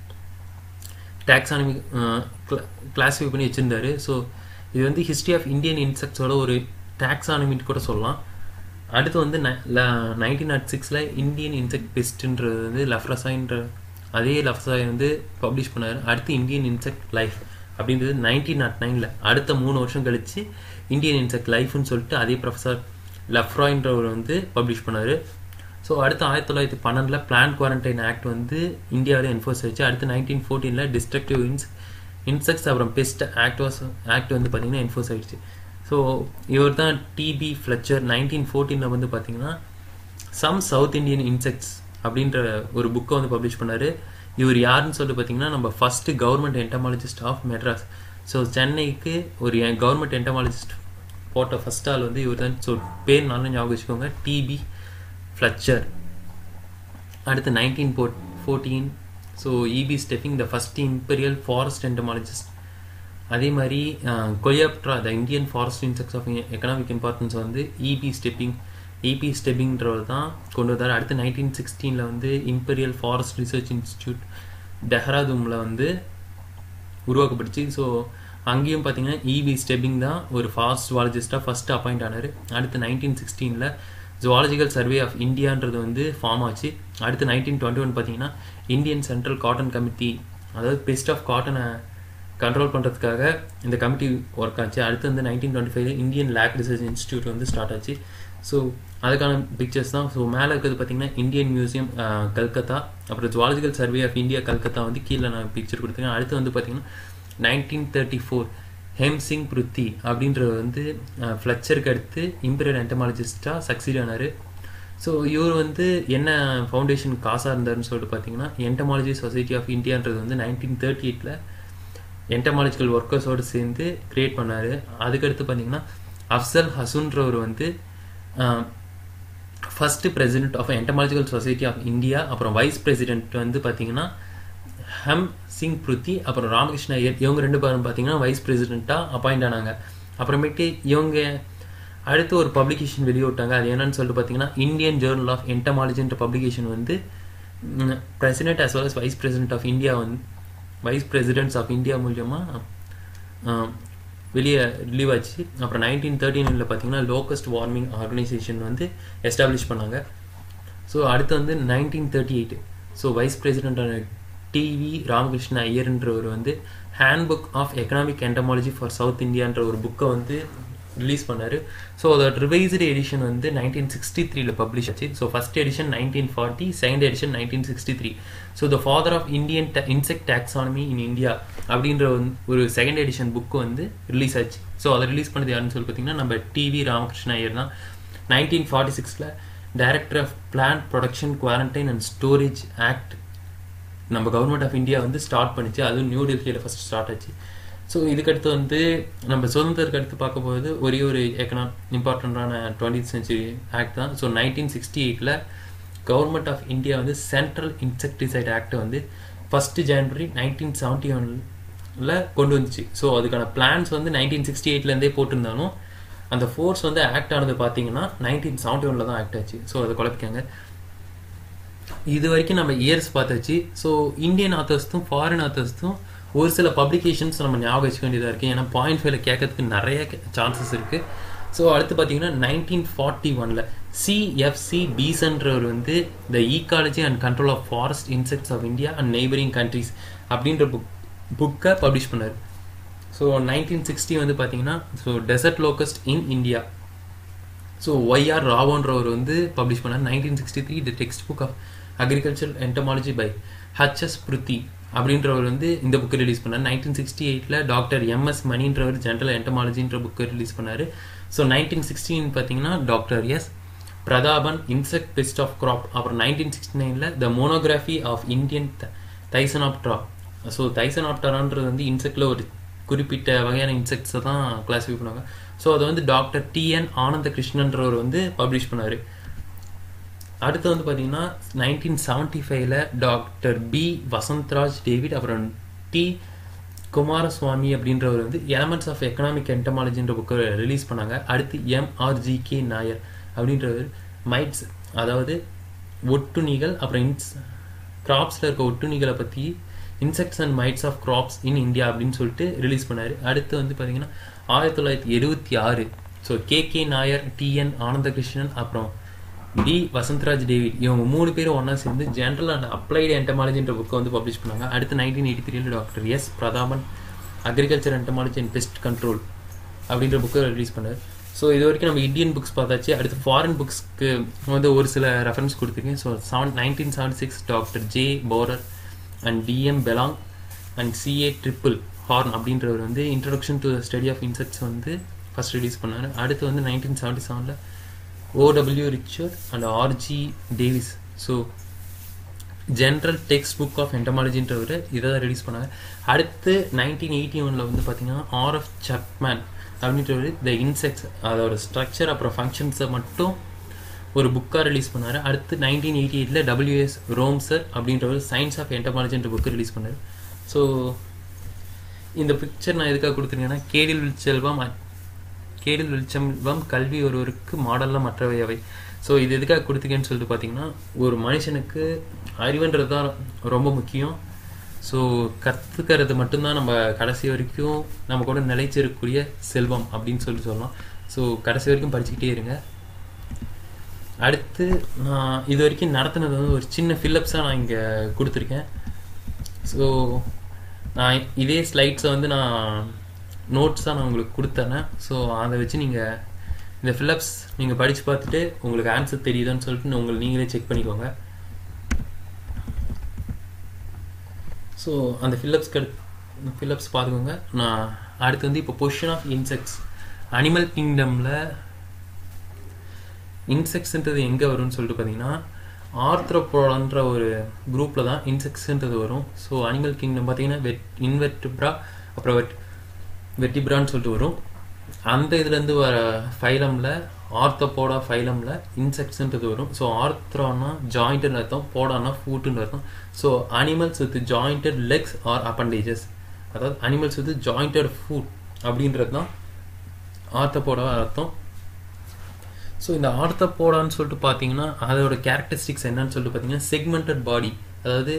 டாக்ஸானமி கிளாஸிஃபை பண்ணி வச்சுருந்தாரு ஸோ இது வந்து ஹிஸ்ட்ரி ஆஃப் இந்தியன் இன்செக்ட்ஸோட ஒரு டாக்ஸானமின்னு கூட சொல்லலாம் அடுத்து வந்து நைன்டீன் நாட் சிக்ஸில் இந்தியன் இன்செக்ட் பெஸ்ட்ன்றது வந்து லஃப்ரசாயின்ற அதே லஃப்ரசாய் வந்து பப்ளிஷ் பண்ணார் அடுத்து இந்தியன் இன்செக்ட் லைஃப் அப்படின்றது நைன்டீன் நாட் நைனில் அடுத்த மூணு வருஷம் கழிச்சு இந்தியன் இன்செக்ட் லைஃப்னு சொல்லிட்டு அதே ப்ரொஃபஸர் லஃப்ராயின்றவர் வந்து பப்ளிஷ் பண்ணார் ஸோ அடுத்து ஆயிரத்தி தொள்ளாயிரத்தி பன்னெண்டில் பிளான் குவாரண்டைன் ஆக்ட் வந்து இந்தியாவில் என்ஃபோர்ஸ் ஆச்சு அடுத்து நைன்டீன் ஃபோர்டீனில் டிஸ்ட்ரக்டிவ் இன்ஸ் இன்செக்ட்ஸ் அப்புறம் பெஸ்ட் ஆக்ட் வாஸ் ஆக்ட் வந்து பார்த்தீங்கன்னா என்ஃபோர்ஸ் ஆயிடுச்சு ஸோ இவர் தான் டிபி ஃப்ளச்சர் நைன்டீன் ஃபோர்டீனில் வந்து பார்த்தீங்கன்னா சம் சவுத் இந்தியன் இன்செக்ட்ஸ் அப்படின்ற ஒரு புக்கை வந்து பப்ளிஷ் பண்ணார் இவர் யாருன்னு சொல்லிட்டு பார்த்தீங்கன்னா நம்ம first government entomologist of Madras so சென்னைக்கு ஒரு கவர்மெண்ட் என்டமாலஜிஸ்ட் போட்ட ஃபர்ஸ்ட் ஆள் வந்து இவர் தான் ஸோ பேர் நல்லா ஞாபகம் வச்சுக்கோங்க டிபி ஃப்ளச்சர் அடுத்து nineteen four fourteen so E P Stebbing the first imperial forest entomologist அதே மாதிரி coleoptera the Indian forest insects of economic importance வந்து இபி ஸ்டெப்பிங் இபி ஸ்டெப்பிங்கிறவர் தான் கொண்டு வந்தார் அடுத்து நைன்டீன் சிக்ஸ்டீனில் வந்து இம்பீரியல் ஃபாரஸ்ட் ரிசர்ச் இன்ஸ்டியூட் டெஹ்ராதூமில் வந்து உருவாக்கப்பட்டுச்சு ஸோ அங்கேயும் பார்த்தீங்கன்னா இபி ஸ்டெப்பிங் தான் ஒரு ஃபாஸ்ட் ஜுவாலஜிஸ்டாக ஃபஸ்ட்டு அப்பாயிண்ட் ஆனார் அடுத்து நைன்டீன் சிக்ஸ்டீனில் ஜுவாலஜிக்கல் சர்வே ஆஃப் இந்தியான்றது வந்து ஃபார்ம் ஆச்சு அடுத்து நைன்டீன் டுவெண்ட்டி ஒன் பார்த்தீங்கன்னா இந்தியன் சென்ட்ரல் காட்டன் கமிட்டி அதாவது பெஸ்ட் ஆஃப் காட்டனை கண்ட்ரோல் பண்ணுறதுக்காக இந்த கமிட்டி ஒர்க் ஆச்சு அடுத்து வந்து nineteen twenty five Indian lab research institute வந்து ஸ்டார்ட் ஆச்சு ஸோ அதுக்கான பிக்சர்ஸ் தான் ஸோ மேலே இருக்கிறது பார்த்தீங்கன்னா இந்தியன் மியூசியம் கல்கத்தா அப்புறம் zoological survey of India Calcutta வந்து கீழே நான் பிக்சர் கொடுத்துருக்கேன் அடுத்து வந்து பார்த்தீங்கன்னா நைன்டீன் தேர்ட்டி ஃபோர் ஹேம்சிங் பிருத்தி அப்படின்றது வந்து ஃப்ளச்சருக்கு அடுத்து இம்பீரியல் என்டமாலஜிஸ்டாக சக்சீட் ஆனார் ஸோ இவர் வந்து என்ன ஃபவுண்டேஷன் காசாக இருந்தாருன்னு சொல்லிட்டு பார்த்தீங்கன்னா என்டமாலஜி சொசைட்டி ஆஃப் இந்தியான்றது வந்து நைன்டீன் தேர்ட்டி எயிட்டில் என்டமாலஜிக்கல் ஒர்க்கர்ஸோடு சேர்ந்து கிரியேட் பண்ணார் அதுக்கடுத்து பார்த்தீங்கன்னா அஃப்சல் ஹசுன்றவர் வந்து first president of entomological society of India அப்புறம் வைஸ் பிரசிடென்ட் வந்து பார்த்தீங்கன்னா ஹம் சிங் பிருத்தி அப்புறம் ராமகிருஷ்ண ஐயர் இவங்க ரெண்டு பேரும் பார்த்தீங்கன்னா வைஸ் பிரசிடெண்ட்டாக அப்பாயிண்ட் ஆனாங்க அப்புறமேட்டு இவங்க அடுத்து ஒரு பப்ளிகேஷன் வெளியிட்டாங்க அது என்னன்னு சொல்லிட்டு பார்த்தீங்கன்னா இந்தியன் ஜேர்னல் ஆஃப் என்டமாலஜின்ற பப்ளிகேஷன் வந்து president as well as vice president of India வந்து வைஸ் பிரசிடென்ட்ஸ் ஆஃப் இந்தியா மூலியமாக வெளியே ரிலீவ் ஆச்சு அப்புறம் நைன்டீன் தேர்ட்டினில் பார்த்தீங்கன்னா லோக்கஸ்ட் வார்மிங் ஆர்கனைசேஷன் வந்து எஸ்டாப்ளிஷ் பண்ணாங்க ஸோ அடுத்து வந்து nineteen thirty eight so vice பிரசிடென்டான டிவி ராமகிருஷ்ண ஐயர்ன்றவர் வந்து handbook of economic entomology for south இந்தியான்ற ஒரு புக்கை வந்து ரிலீஸ் பண்ணார் ஸோ அதோட ரிவைஸ்டு எடிஷன் வந்து நைன்டீன் சிக்ஸ்டி த்ரீல பப்ளிஷ் ஆச்சு so first edition nineteen forty second edition nineteen sixty three so the father of Indian insect taxonomy in India அப்படின்ற ஒரு செகண்ட் எடிஷன் புக்கு வந்து ரிலீஸ் ஆச்சு ஸோ அதை ரிலீஸ் பண்ணது யாருன்னு சொல்லி பார்த்தீங்கன்னா நம்ம டிவி ராமகிருஷ்ண ஐயர் தான் நைன்டீன் ஃபார்ட்டி சிக்ஸில் director of plant production quarantine and storage act நம்ம கவர்மெண்ட் ஆஃப் இந்தியா வந்து ஸ்டார்ட் பண்ணிச்சு அதுவும் நியூ டெல்லியில் ஃபஸ்ட் ஸ்டார்ட் ஆச்சு ஸோ இதுக்கடுத்து வந்து நம்ம சுதந்திரத்துக்கு அடுத்து பார்க்கும்போது ஒரே ஒரு எக்கனா இம்பார்ட்டண்ட்டான டுவெண்ட்டி சென்ச்சுரி ஆக்ட் தான் ஸோ நைன்டீன் சிக்ஸ்டி எயிட்டில் கவர்மெண்ட் ஆஃப் இந்தியா வந்து சென்ட்ரல் இன்செக்டிசைட் ஆக்டை வந்து ஃபஸ்ட்டு ஜனவரி நைன்டீன் செவன்ட்டி ஒனில் கொண்டு வந்துச்சு ஸோ அதுக்கான பிளான்ஸ் வந்து நைன்டீன் சிக்ஸ்டி எயிட்லேருந்தே போட்டிருந்தாலும் அந்த ஃபோர்ஸ் வந்து ஆக்ட் ஆனது பார்த்தீங்கன்னா நைன்டீன் செவன்ட்டி ஒனில் தான் ஆக்ட் ஆச்சு ஸோ அதை குழப்பிக்காங்க இது வரைக்கும் நம்ம இயர்ஸ் பார்த்தாச்சு ஸோ இந்தியன் ஆத்தர்ஸ்தும் ஃபாரின் ஆத்தர்ஸ்தும் ஒரு சில பப்ளிகேஷன்ஸ் நம்ம ஞாபகம் வச்சுக்க வேண்டியதாக இருக்குது ஏன்னா பாயிண்ட் ஃபைவ்ல கேட்கறதுக்கு நிறைய சான்சஸ் இருக்குது ஸோ அடுத்து பார்த்தீங்கன்னா நைன்டீன் ஃபார்ட்டி ஒனில் சிஎஃப்சி பீசன்றவர் வந்து the ecology and control of forest insects of India and neighbouring countries அப்படின்ற புக் புக்கை பப்ளிஷ் பண்ணார் ஸோ நைன்டீன் சிக்ஸ்டி வந்து பார்த்தீங்கன்னா so desert locust in India so Y R ராவோன்றவர் வந்து பப்ளிஷ் பண்ணார் nineteen sixty three the text book of agriculture entomology by H S Pruthi அப்படின்றவர் வந்து இந்த புக்கை ரிலீஸ் பண்ணார் நைன்டீன் சிக்ஸ்டி எயிட்டில் டாக்டர் எம்எஸ் மணின்றவர் ஜென்ரல் என்டமாலஜின்ற புக்கை ரிலீஸ் பண்ணார் ஸோ நைன்டீன் சிக்ஸ்டீன் பார்த்தீங்கன்னா doctor S Prathapan insect pest of crop அப்புறம் நைன்டீன் சிக்ஸ்டி நைனில் the monography of Indian thysanoptera so தைசனாப்டரான்றது வந்து இன்செக்டில் ஒரு குறிப்பிட்ட வகையான இன்செக்ட்ஸை தான் கிளாஸிஃபை பண்ணுவாங்க ஸோ அதை வந்து டாக்டர் டிஎன் ஆனந்த கிருஷ்ணன்றவர் வந்து பப்ளிஷ் பண்ணார் அடுத்து வந்து பார்த்தீங்கன்னா நைன்டீன் செவன்ட்டி ஃபைவ்ல டாக்டர் பி வசந்த்ராஜ் டேவிட் அப்புறம் டி குமாரசுவாமி அப்படின்றவர் வந்து எலமெண்ட்ஸ் ஆஃப் எக்கனாமிக் என்டமாலஜின்ற புக்கை ரிலீஸ் பண்ணாங்க அடுத்து எம்ஆர்ஜி கே நாயர் அப்படின்றவர் மைட்ஸ் அதாவது ஒட்டுணிகள் அப்புறம் இன்ஸ் கிராப்ஸில் இருக்க ஒட்டுணிகளை பற்றி insects and mites of crops in India அப்படின்னு சொல்லிட்டு ரிலீஸ் பண்ணார் அடுத்து வந்து பார்த்தீங்கன்னா ஆயிரத்தி தொள்ளாயிரத்தி எழுபத்தி ஆறு so K K Nair T N Ananthakrishnan அப்புறம் டி வசந்த்ராஜ் டேவிட் இவங்க மூணு பேரும் ஒன்றா சேர்ந்து ஜென்ரல் அண்ட் அப்ளைடு என்டமாலஜின்ற புக்கை வந்து பப்ளிஷ் பண்ணாங்க அடுத்து நைன்டீன் எயிட்டி த்ரீல doctor S Prathapan agriculture entomology and pest control அப்படின்ற புக்கை ரிலீஸ் பண்ணார் ஸோ இது வரைக்கும் நம்ம இந்தியன் புக்ஸ் பார்த்தாச்சு அடுத்து ஃபாரின் புக்ஸ்க்கு வந்து ஒரு சில ரெஃபரன்ஸ் கொடுத்துருக்கேன் so seven nineteen seventy six doctor J Borror and T M Delong and C A Triplehorn அப்படின்றவர் வந்து introduction to study of insects வந்து ஃபர்ஸ்ட் ரிலீஸ் பண்ணார் அடுத்து வந்து நைன்டீன் செவன்டி செவனில் O W Richard and R G Davies so general text book of என்டமாலஜின்றவர் இதை தான் ரிலீஸ் பண்ணாங்க அடுத்து நைன்டீன் எயிட்டி ஒனில் வந்து பார்த்தீங்கன்னா ஆர்எஃப் சப்மேன் அப்படின்றவர் த இன்செக்ட்ஸ் அதோட ஸ்ட்ரக்சர் அப்புறம் ஃபங்க்ஷன்ஸை மட்டும் ஒரு புக்காக ரிலீஸ் பண்ணார் அடுத்து நைன்டீன் எயிட்டி எயிட்டில் டபிள்யூஎஸ் ரோம்சர் அப்படின்றவர் சயின்ஸ் ஆஃப் என்டமாலஜின்ற புக்கு ரிலீஸ் பண்ணார் ஸோ இந்த பிக்சர் நான் எதுக்காக கொடுத்துருக்கேன்னா கேடில் செல்வம் கேடில் வெளிச்செல்வம் கல்வி ஒருவருக்கு மாடலில் மற்றவை அவை ஸோ இது எதுக்காக கொடுத்துக்கேன்னு சொல்லிட்டு பார்த்தீங்கன்னா ஒரு மனுஷனுக்கு அறிவுன்றது தான் ரொம்ப முக்கியம் ஸோ கற்றுக்கிறது மட்டும்தான் நம்ம கடைசி வரைக்கும் நம்ம கூட நிலைச்சிருக்கக்கூடிய செல்வம் அப்படின்னு சொல்லிட்டு சொல்லலாம் ஸோ கடைசி வரைக்கும் படிச்சுக்கிட்டே இருங்க அடுத்து நான் இது வரைக்கும் நடத்தினது வந்து ஒரு சின்ன ஃபில்லப்ஸாக நான் இங்கே கொடுத்துருக்கேன் ஸோ நான் இதே ஸ்லைட்ஸை வந்து நான் நோட்ஸாக நான் உங்களுக்கு கொடுத்தேன் ஸோ அதை வச்சு நீங்கள் இந்த ஃபில்லப்ஸ் நீங்கள் படித்து பார்த்துட்டு உங்களுக்கு ஆன்சர் தெரியுதான்னு சொல்லிட்டு உங்களை நீங்களே செக் பண்ணிக்கோங்க ஸோ அந்த ஃபில்லப்ஸ் கெடு ஃபில்லப்ஸ் பார்த்துக்கோங்க நான் அடுத்து வந்து இப்போ பொசிஷன் ஆஃப் இன்செக்ட்ஸ் அனிமல் கிங்டமில் இன்செக்ட்ஸ்ன்றது எங்கே வரும்னு சொல்லிட்டு பார்த்தீங்கன்னா ஆர்த்ரோபோடன்ற ஒரு குரூப்பில் தான் இன்செக்ட்ஸ்ன்றது வரும் ஸோ அனிமல் கிங்டம் பார்த்தீங்கன்னா வெட் இன்வெர்டிப்ரா அப்புறம் வெட் வெட்டிப்ரான்னு சொல்லிட்டு வரும் அந்த இதுலேருந்து வர ஃபைலமில் ஆர்த்தோபோடா ஃபைலமில் இன்செக்ட்ஸ்ன்றது வரும் ஸோ ஆர்த்ரோனா ஜாயிண்டட் அர்த்தம் போடானா ஃபூட்டுன்னு அர்த்தம் so animals with jointed legs or appendages அதாவது அனிமல்ஸ் வித் ஜாயிண்டட் ஃபுட் அப்படின்றது தான் ஆர்த்தோபோடா அர்த்தம் ஸோ இந்த ஆர்த்தோபோடான்னு சொல்லிட்டு பார்த்தீங்கன்னா அதோட கேரக்டரிஸ்டிக்ஸ் என்னன்னு சொல்லிட்டு பார்த்தீங்கன்னா செக்மெண்டட் பாடி அதாவது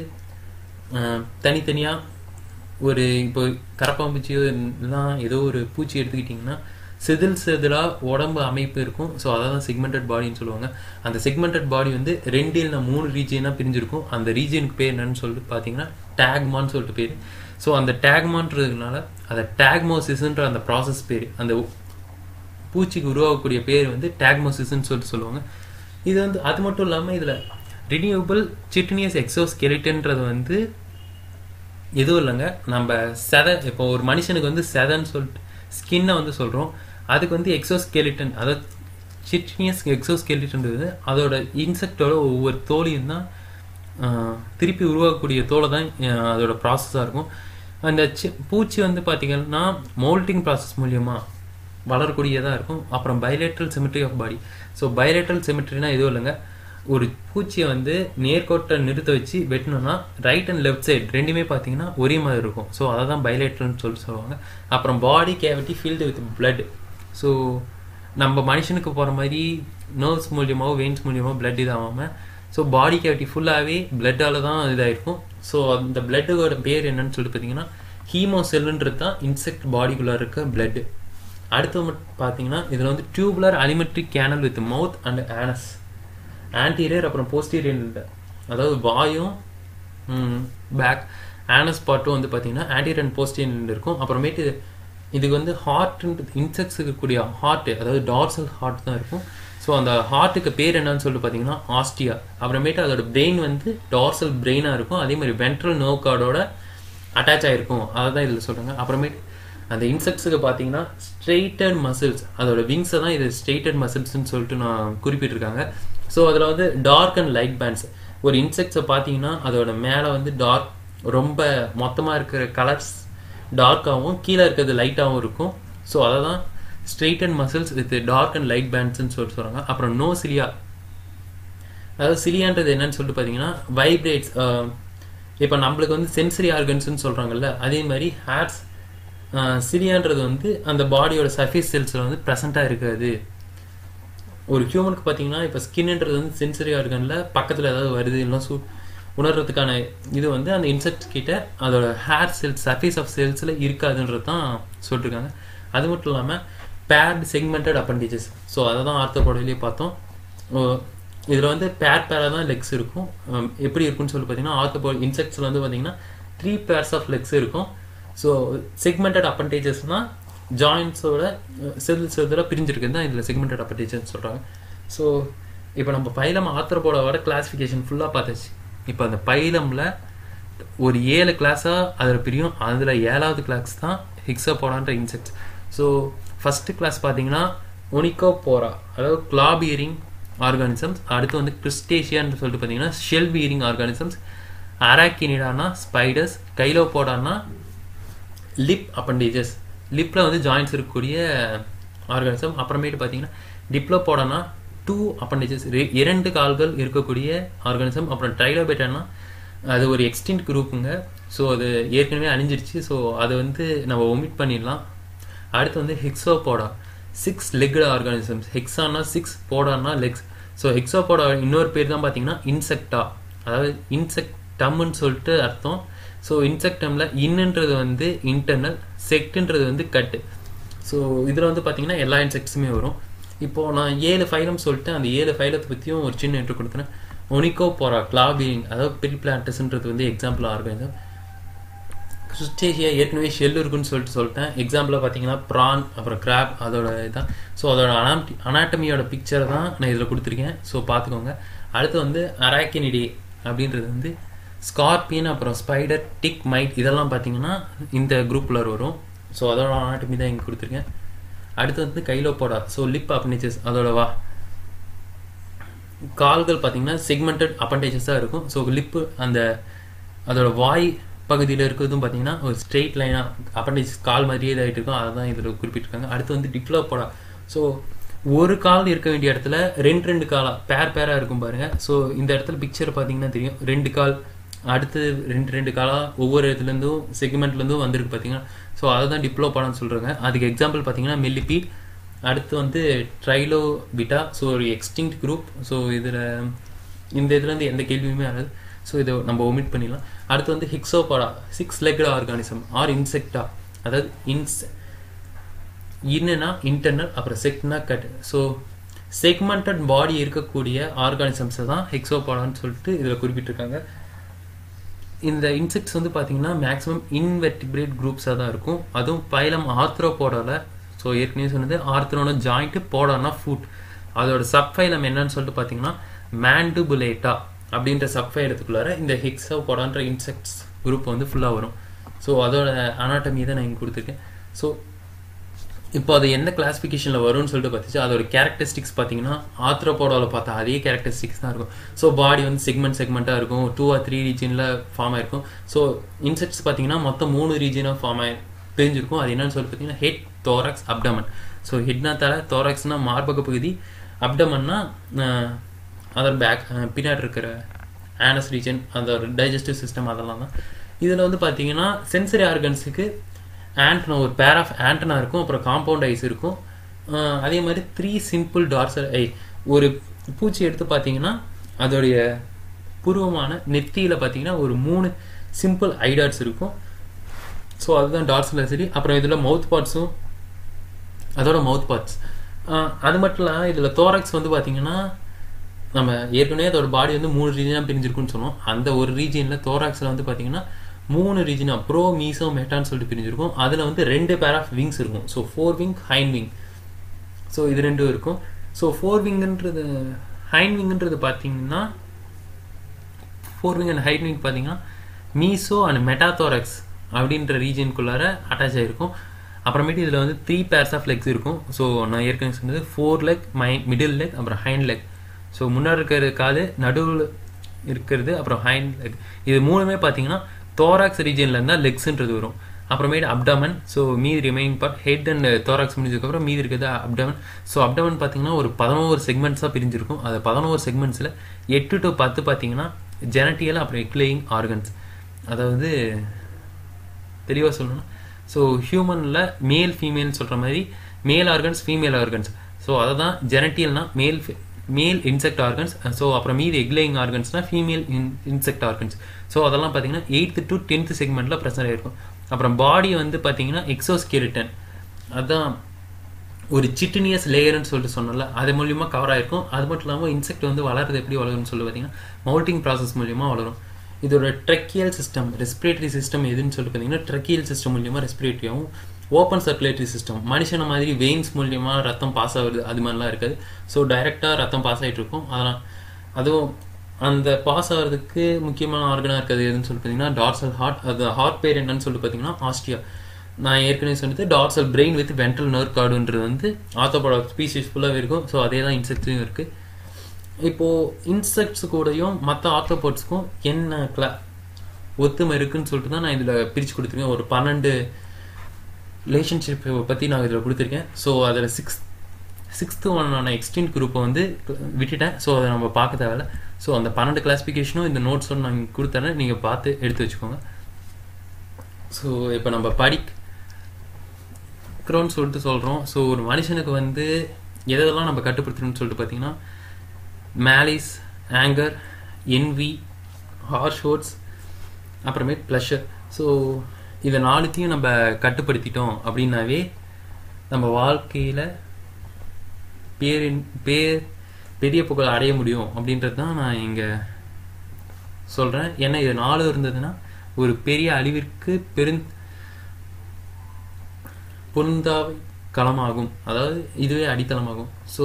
தனித்தனியாக ஒரு இப்போ கரப்பாம்பூச்சியோ எல்லாம் ஏதோ ஒரு பூச்சி எடுத்துக்கிட்டிங்கன்னா செதில் செதிலாக உடம்பு அமைப்பு இருக்கும் ஸோ அதை தான் செக்மெண்டட் பாடின்னு சொல்லுவாங்க அந்த செக்மெண்டட் பாடி வந்து ரெண்டு இல்லை மூணு ரீஜியனாக பிரிஞ்சிருக்கும் அந்த ரீஜியனுக்கு பேர் என்னன்னு சொல்லிட்டு பார்த்தீங்கன்னா டேக்மான்னு சொல்லிட்டு பேர் ஸோ அந்த டேக்மான்றதுனால அந்த டேக்மோசிஸ்ன்ற அந்த ப்ராசஸ் பேர் அந்த பூச்சிக்கு உருவாகக்கூடிய பேர் வந்து டேக்மோசிஸ்ன்னு சொல்லிட்டு சொல்லுவாங்க இது வந்து அது மட்டும் இல்லாமல் இதில் ரினியூவபிள் சிட்னியஸ் எக்ஸோஸ்கெலிட்டன்றது வந்து எதுவும் இல்லைங்க நம்ம செதை இப்போ ஒரு மனுஷனுக்கு வந்து செதைன்னு சொல்லிட்டு ஸ்கின்னை வந்து சொல்கிறோம் அதுக்கு வந்து எக்ஸோஸ்கெலிட்டன் அதாவது சிட்னியஸ் எக்ஸோஸ்கெலிட்டன்றது அதோட இன்செக்டோட ஒவ்வொரு தோலையும் தான் திருப்பி உருவாக்கக்கூடிய தோலை தான் அதோட ப்ராசஸாக இருக்கும் அந்த சி பூச்சி வந்து பார்த்திங்கன்னா மோல்டிங் ப்ராசஸ் மூலியமாக வளரக்கூடியதாக இருக்கும் அப்புறம் bilateral symmetry of body so bilateral சிமெட்ரினா எதுவும் இல்லைங்க ஒரு பூச்சியை வந்து நேர்கோட்டை நிறுத்த வச்சு வெட்டணும்னா ரைட் அண்ட் லெஃப்ட் சைடு ரெண்டுமே பார்த்தீங்கன்னா ஒரே மாதிரி இருக்கும் ஸோ அதை தான் பைலேட்ரல்னு சொல்லி சொல்லுவாங்க அப்புறம் body cavity filled with blood so நம்ம மனுஷனுக்கு போகிற மாதிரி நர்வ்ஸ் மூலியமாவோ வெயின்ஸ் மூலியமாக பிளட் இதாகாமல் ஸோ பாடி கேவிட்டி ஃபுல்லாகவே பிளட்டால் தான் இதாகிருக்கும் ஸோ அந்த பிளட்டோட பேர் என்னன்னு சொல்லிட்டு பார்த்தீங்கன்னா ஹீமோ செல்லுன்றது தான் இன்செக்ட் பாடிக்குள்ளே இருக்க பிளட்டு அடுத்து பார்த்தீங்கன்னா இதில் வந்து tubular alimentary canal with mouth and anus anterior அப்புறம் போஸ்டீரியர் அதாவது வாயும் பேக் ஆனஸ் பார்ட்டும் வந்து பார்த்தீங்கன்னா ஆன்டீரியர் அண்ட் போஸ்டீரியர் இருக்கும் அப்புறமேட்டு இதுக்கு வந்து ஹார்ட் இன்செக்ட்ஸ் இருக்கக்கூடிய ஹார்ட் அதாவது டார்சல் ஹார்ட் தான் இருக்கும் ஸோ ஸோ அந்த ஹார்ட்டுக்கு பேர் என்னன்னு சொல்லிட்டு பார்த்தீங்கன்னா ஆஸ்டியா அப்புறமேட்டு அதோட பிரெயின் வந்து டார்சல் பிரெயினாக இருக்கும் அதே மாதிரி வென்ட்ரல் நர்வ் கார்டோட அட்டாச் ஆகிருக்கும் அதை தான் இதில் சொல்கிறாங்க அப்புறமேட்டு அந்த இன்செக்ட்ஸுக்கு பார்த்தீங்கன்னா ஸ்ட்ரெயிட்டட் மசில்ஸ் அதோட விங்ஸை தான் இது ஸ்ட்ரெயிட்டட் மசில்ஸ்னு சொல்லிட்டு நான் குறிப்பிட்டிருக்காங்க ஸோ அதில் வந்து டார்க் அண்ட் லைட் பேண்ட்ஸ் ஒரு இன்செக்ட்ஸை பார்த்தீங்கன்னா அதோட மேலே வந்து டார்க் ரொம்ப மொத்தமாக இருக்கிற கலர்ஸ் டார்க்காகவும் கீழே இருக்கிறது லைட்டாகவும் இருக்கும் ஸோ அதை தான் straight and muscles with dark and light பேண்ட்ஸ்னு சொல்லிட்டு சொல்கிறாங்க அப்புறம் நோ சிலியா அதாவது சிலியான்றது என்னன்னு சொல்லிட்டு பார்த்தீங்கன்னா வைப்ரேட்ஸ் இப்போ நம்மளுக்கு வந்து சென்சரி ஆர்கன்ஸ்னு சொல்கிறாங்கல்ல அதே மாதிரி ஹேர்ஸ் சிலியான்றது வந்து அந்த பாடியோட சர்ஃபேஸ் செல்ஸில் வந்து ப்ரெசண்ட்டாக இருக்காது ஒரு ஹியூமனுக்கு பார்த்தீங்கன்னா இப்போ ஸ்கின்ன்றது வந்து சென்சரி ஆர்கனில் பக்கத்தில் ஏதாவது வருது இல்லை சூ உணர்றதுக்கான இது வந்து அந்த இன்செக்ட் கிட்ட அதோட ஹேர் செல்ஸ் சர்ஃபேஸ் ஆஃப் செல்ஸில் இருக்காதுன்றது தான் சொல்லிட்டுருக்காங்க அது மட்டும் இல்லாமல் பேர்டு செக்மெண்டட் அப்பண்டிஜஸ் ஸோ அதை தான் ஆர்த்தோபோடையிலேயே பார்த்தோம் இதில் வந்து பேர் பேராக தான் லெக்ஸ் இருக்கும் எப்படி இருக்குன்னு சொல்லி பார்த்தீங்கன்னா ஆர்த்தோபோ இன்செக்ட்ஸில் வந்து பார்த்தீங்கன்னா த்ரீ பேர்ஸ் ஆஃப் லெக்ஸ் இருக்கும் ஸோ செக்மெண்டட் அப்பண்டேஜஸ்னால் ஜாயின்ஸோட செல் செல்லில் பிரிஞ்சிருக்கு தான் இதில் செக்மெண்டட் அப்பண்டேஜஸ் சொல்கிறாங்க ஸோ இப்போ நம்ம பைலம் ஆத்திரப்போட கிளாஸிஃபிகேஷன் ஃபுல்லாக பார்த்தாச்சு இப்போ அந்த பைலமில் ஒரு ஏழு கிளாஸாக அதில் பிரியும் அதில் ஏழாவது கிளாஸ் தான் ஹிக்ஸாபோடான்ற இன்செக்ட்ஸ் ஸோ ஃபஸ்ட்டு கிளாஸ் பார்த்தீங்கன்னா ஒனிக்கோ போரா அதாவது கிளாபியரிங் ஆர்கானிசம்ஸ் அடுத்து வந்து கிறிஸ்டேஷியான்னு சொல்லிட்டு பார்த்தீங்கன்னா ஷெல் பியரிங் ஆர்கானிசம்ஸ் அராக்கினிடானா ஸ்பைடர்ஸ் கைலோபோடானா லிப் அப்பண்டேஜஸ் லிப்பில் வந்து ஜாயின்ஸ் இருக்கக்கூடிய ஆர்கானிசம் அப்புறமேட்டு பார்த்தீங்கன்னா டிப்ளோபோடானா டூ அப்பண்டேஜஸ் இரண்டு கால்கள் இருக்கக்கூடிய ஆர்கானிசம் அப்புறம் ட்ரைலோபேட்டானா அது ஒரு எக்ஸ்டென்ட் குரூப்புங்க ஸோ அது ஏற்கனவே அழிஞ்சிருச்சு ஸோ அதை வந்து நம்ம ஒமிட் பண்ணிடலாம் அடுத்து வந்து ஹெக்ஸோபோடா சிக்ஸ் லெக்டு ஆர்கானிசம்ஸ் ஹெக்ஸானா சிக்ஸ் போடானா லெக்ஸ் ஸோ ஹெக்ஸோபோடா இன்னொரு பேர் தான் பார்த்தீங்கன்னா இன்செக்டா அதாவது இன்செக்டம்னு சொல்லிட்டு அர்த்தம் ஸோ இன்செக்டமில் இன்னுன்றது வந்து இன்டர்னல் செக்டுன்றது வந்து கட்டு ஸோ இதில் வந்து பார்த்தீங்கன்னா எல்லா இன்செக்ட்ஸுமே வரும் இப்போது நான் ஏழு ஃபைலம் சொல்லிட்டு அந்த ஏழு ஃபைலத்தை பற்றியும் ஒரு சின்ன இன்ட்ரோ கொடுத்தேன் ஒனிக்கோ போரா கிளாபிங் அதாவது பில் பிளான்டஸ்ன்றது வந்து எக்ஸாம்பிள் ஆர்கானிசம் கிறிஸ்டேஷியா ஏற்கனவே ஷெல் இருக்குன்னு சொல்லிட்டு சொல்லிட்டேன் எக்ஸாம்பிளாக பார்த்தீங்கன்னா ப்ரான் அப்புறம் கிராப் அதோட இதுதான் ஸோ அதோட அனாமி அனாட்டமியோட பிக்சர் தான் நான் இதில் கொடுத்துருக்கேன் ஸோ பார்த்துக்கோங்க அடுத்து வந்து அராக்கினிடி அப்படின்றது வந்து ஸ்கார்பியன் அப்புறம் ஸ்பைடர் டிக் மைட் இதெல்லாம் பார்த்தீங்கன்னா இந்த குரூப்பில் வரும் ஸோ அதோட அனாட்டமி தான் இங்கே கொடுத்துருக்கேன் அடுத்து வந்து கைலோப்போடா ஸோ லிப் அப்பனேஜஸ் அதோட வா கால்கள் பார்த்தீங்கன்னா செக்மெண்டட் அப்பண்டேஜஸாக இருக்கும் ஸோ லிப்பு அந்த அதோட வாய் பகுதியில் இருக்கிறதும் பார்த்தீங்கன்னா ஒரு ஸ்ட்ரெயிட் லைனாக அப்பண்டேஜ் கால் மாதிரியே இதாகிட்டு இருக்கும் அதை தான் இதில் குறிப்பிட்டிருக்காங்க அடுத்து வந்து டிப்ளோப்போடா ஸோ ஒரு கால் இருக்க வேண்டிய இடத்துல ரெண்டு ரெண்டு காலாக பேர் பேராக இருக்கும் பாருங்கள் ஸோ இந்த இடத்துல பிக்சர் பார்த்தீங்கன்னா தெரியும் ரெண்டு கால் அடுத்து ரெண்டு ரெண்டு காலாக ஒவ்வொரு இடத்துலேருந்தும் செக்மெண்ட்லேருந்தும் வந்திருக்கு பார்த்தீங்கன்னா ஸோ அதை தான் டிப்ளோ படம்னு சொல்கிறாங்க அதுக்கு எக்ஸாம்பிள் பார்த்தீங்கன்னா மெல்லிபீட் அடுத்து வந்து ட்ரைலோ பிட்டா ஸோ ஒரு எக்ஸ்டிங்க்ட் குரூப் ஸோ இதில் இந்த இதுலேருந்து எந்த கேள்வியுமே வராது ஸோ இதை நம்ம ஒமிட் பண்ணிடலாம் அடுத்து வந்து hexapoda six legged organism or insecta அதாவது இன்ஸ் இன்னனா இன்டர்னல் அப்புறம் செக்னா கட் ஸோ செக்மெண்டட் பாடி இருக்கக்கூடிய ஆர்கானிசம்ஸை தான் ஹெக்ஸோபாடான்னு சொல்லிட்டு இதில் குறிப்பிட்டிருக்காங்க இந்த இன்செக்ட்ஸ் வந்து பார்த்தீங்கன்னா மேக்ஸிமம் இன்வெர்டிபிரேட் குரூப்ஸாக தான் இருக்கும் அதுவும் பைலம் ஆர்த்ரோபோடால ஸோ ஏற்கனவே சொன்னது ஆர்த்ரோன ஜாயிண்ட்டு போடானா ஃபுட் அதோட சப்ஃபைலம் என்னன்னு சொல்லிட்டு பார்த்தீங்கன்னா மேண்டுபுலேட்டா அப்படின்ற சப்ஃபைலத்துக்குள்ளார இந்த ஹெக்ஸோ போடான்ற இன்செக்ட்ஸ் குரூப் வந்து ஃபுல்லாக வரும் ஸோ அதோட அனாட்டமி தான் நான் இங்கே கொடுத்துருக்கேன் ஸோ இப்போ அது என்ன கிளாஸிஃபிகேஷனில் வரும்னு சொல்லிட்டு பார்த்துச்சு அதோட கேரக்டரிஸ்டிக்ஸ் பார்த்தீங்கன்னா ஆத்ரோபோடாவில் பார்த்தா அதே கேரக்டரிஸ்டிக்ஸ் தான் இருக்கும் ஸோ பாடி வந்து செக்மெண்ட் செக்மெண்ட்டாக இருக்கும் டூ ஆர் த்ரீ ரீஜனில் ஃபார்ம் ஆயிருக்கும் ஸோ இன்செக்ட்ஸ் பார்த்தீங்கன்னா மொத்தம் மூணு ரீஜனாக ஃபார்ம் ஆகி பிரிஞ்சிருக்கும் அது என்னன்னு சொல்லி பார்த்தீங்கன்னா ஹெட் தோராக்ஸ் அப்டமன் ஸோ ஹெட்னா தர தோராக்ஸ்னால் மார்பக பகுதி அப்டமன்னா அதர் பேக் பின்னாடி இருக்கிற ஆனஸ் ரீஜன் அதோட டைஜஸ்டிவ் சிஸ்டம் அதெல்லாம் தான் இதில் வந்து பார்த்தீங்கன்னா சென்சரி ஆர்கன்ஸுக்கு ஆண்டனா ஒரு பேர் ஆஃப் ஆண்டனா இருக்கும் அப்புறம் காம்பவுண்ட் ஐஸ் இருக்கும் அதே மாதிரி த்ரீ சிம்பிள் டார்சல் ஐ ஒரு பூச்சி எடுத்து பார்த்தீங்கன்னா அதோடைய பூர்வமான நெத்தியில் பார்த்தீங்கன்னா ஒரு மூணு சிம்பிள் ஐடாட்ஸ் இருக்கும் ஸோ அதுதான் டார்சல் சரி அப்புறம் இதில் மவுத் பார்ட்ஸும் அதோட மவுத் பார்ட்ஸ் அது மட்டும் இல்லாமல் இதில் தோரக்ஸ் வந்து பார்த்தீங்கன்னா நம்ம ஏற்கனவே அதோட பாடி வந்து மூணு ரீஜனாக பிரிஞ்சிருக்குன்னு சொன்னோம் அந்த ஒரு ரீஜனில் தோராக்ஸில் வந்து பார்த்தீங்கன்னா மூணு ரீஜனாக ப்ரோ மீசோ மெட்டான்னு சொல்லிட்டு பிரிஞ்சிருக்கும் அதில் வந்து ரெண்டு பேர் ஆஃப் விங்ஸ் இருக்கும் so fore wing hind wing so இது ரெண்டும் இருக்கும் ஸோ ஃபோர் விங்குன்றது ஹைன் விங்குன்றது பார்த்தீங்கன்னா fore wing and hind wing பார்த்தீங்கன்னா மீசோ அண்ட் மெட்டாதோரக்ஸ் அப்படின்ற ரீஜனுக்குள்ளார அட்டாச் ஆகிருக்கும் அப்புறமேட்டு இதில் வந்து த்ரீ பேர்ஸ் ஆஃப் லெக்ஸ் இருக்கும் ஸோ நான் ஏற்கனவே சொன்னது ஃபோர் லெக் மை மிடில் லெக் அப்புறம் ஹைண்ட் லெக் ஸோ முன்னாடி இருக்கிற காது நடுவில் இருக்கிறது அப்புறம் ஹைண்ட் லெக் இது மூணுமே பார்த்தீங்கன்னா தோராக்ஸ் ரீஜனில் இருந்தால் லெக்ஸ்ன்றது வரும் அப்புறமேட்டு அப்டமன் ஸோ மீதி remaining part head and thorax முடிஞ்சதுக்கப்புறம் மீதி இருக்கிறது அப்டமன் ஸோ அப்டமன் பார்த்தீங்கன்னா ஒரு பதினோரு செக்மெண்ட்ஸாக பிரிஞ்சிருக்கும் அது பதினோரு செக்மெண்ட்ஸில் எட்டு டு பத்து பார்த்தீங்கன்னா ஜெனட்டியல் அப்புறம் எக்லேயிங் ஆர்கன்ஸ் அதாவது தெளிவாக சொல்லணும்னா ஸோ ஹியூமனில் மேல் ஃபீமேல்னு சொல்கிற மாதிரி மேல் ஆர்கன்ஸ் ஃபீமேல் ஆர்கன்ஸ் ஸோ அதை தான் ஜெனட்டியல்னா மேல் மேல் இன்செக்ட் ஆர்கன்ஸ் ஸோ அப்புறம் மீதி எக்லேயிங் ஆர்கன்ஸ்னால் female in insect organs so அதெல்லாம் பார்த்தீங்கன்னா எயித்து டு டென்த்து செக்மெண்ட்டில் ப்ரெசன்ட் ஆகிருக்கும் அப்புறம் பாடி வந்து பார்த்தீங்கன்னா எக்ஸோஸ்கெரிட்டன் அதுதான் ஒரு சிட்டினியஸ் லேயர்னு சொல்லிட்டு சொன்னல அது மூலியமா கவர் ஆயிருக்கும் அது மட்டும் இல்லாமல் இன்செக்ட் வந்து வளருது எப்படி வளரும்னு சொல்லி பார்த்தீங்கன்னா மவுல்டிங் ப்ராசஸ் மூலியமா வளரும் இதோட ட்ரெக்கியல் சிஸ்டம் ரெஸ்பிரேட்டரி சிஸ்டம் எதுன்னு சொல்லி பார்த்தீங்கன்னா ட்ரெக்கியல் சிஸ்டம் மூலியமா ரெஸ்பிரேட்டரி ஆகும் ஓப்பன் சர்க்குலேட்டரி சிஸ்டம் மனுஷன மாதிரி வெயின்ஸ் மூலியமா ரத்தம் பாஸ் ஆகுது அது மாதிரிலாம் இருக்காது ஸோ டைரெக்டாக ரத்தம் பாஸ் ஆகிட்டு இருக்கும் அதெல்லாம் அதுவும் அந்த பாஸ் ஆகிறதுக்கு முக்கியமான ஆர்கனாக இருக்கிறது எதுன்னு சொல்லி பார்த்தீங்கன்னா டார்சல் ஹார்ட் அது ஹார்ட் பேர் என்னன்னு சொல்லி பார்த்தீங்கன்னா ஆஸ்ட்ரியா நான் ஏற்கனவே சொன்னது dorsal brain with ventral nerve கார்டுன்றது வந்து ஆத்தோபோட ஸ்பீசிஸ் ஃபுல்லாகவே இருக்கும் ஸோ அதே தான் இன்செக்ட்லையும் இருக்குது இப்போது இன்செக்ட்ஸ் கூடயும் மற்ற ஆர்த்தோபோட்ஸ்க்கும் என்ன கிளா ஒத்துமை இருக்குன்னு சொல்லிட்டு தான் நான் இதில் பிரித்து கொடுத்துருக்கேன் ஒரு பன்னெண்டு ரிலேஷன்ஷிப்பை பற்றி நான் இதில் கொடுத்துருக்கேன் ஸோ அதில் சிக்ஸ் சிக்ஸ்த்து ஒன்னான எக்ஸ்டென்ட் குரூப்பை வந்து விட்டுட்டேன் ஸோ அதை நம்ம பார்க்க தேவையில்ல ஸோ அந்த பன்னெண்டு கிளாஸிஃபிகேஷனும் இந்த நோட்ஸும் நான் கொடுத்தேன் நீங்கள் பார்த்து எடுத்து வச்சுக்கோங்க ஸோ இப்போ நம்ம படிக்கிறோன்னு சொல்லிட்டு சொல்கிறோம் ஸோ ஒரு மனுஷனுக்கு வந்து எதெல்லாம் நம்ம கட்டுப்படுத்தணும்னு சொல்லிட்டு பார்த்தீங்கன்னா malice anger envy harsh words அப்புறமேட் ப்ளஷர் ஸோ இதை நாலுத்தையும் நம்ம கட்டுப்படுத்திட்டோம் அப்படின்னாவே நம்ம வாழ்க்கையில் பேரின் பேர் பெரிய புகழ் அடைய முடியும் அப்படின்றது தான் நான் இங்கே சொல்கிறேன் ஏன்னா இது நாலு இருந்ததுன்னா ஒரு பெரிய அழிவிற்கு பெருந் பொருந்தாவை களமாகும் அதாவது இதுவே அடித்தளமாகும் ஸோ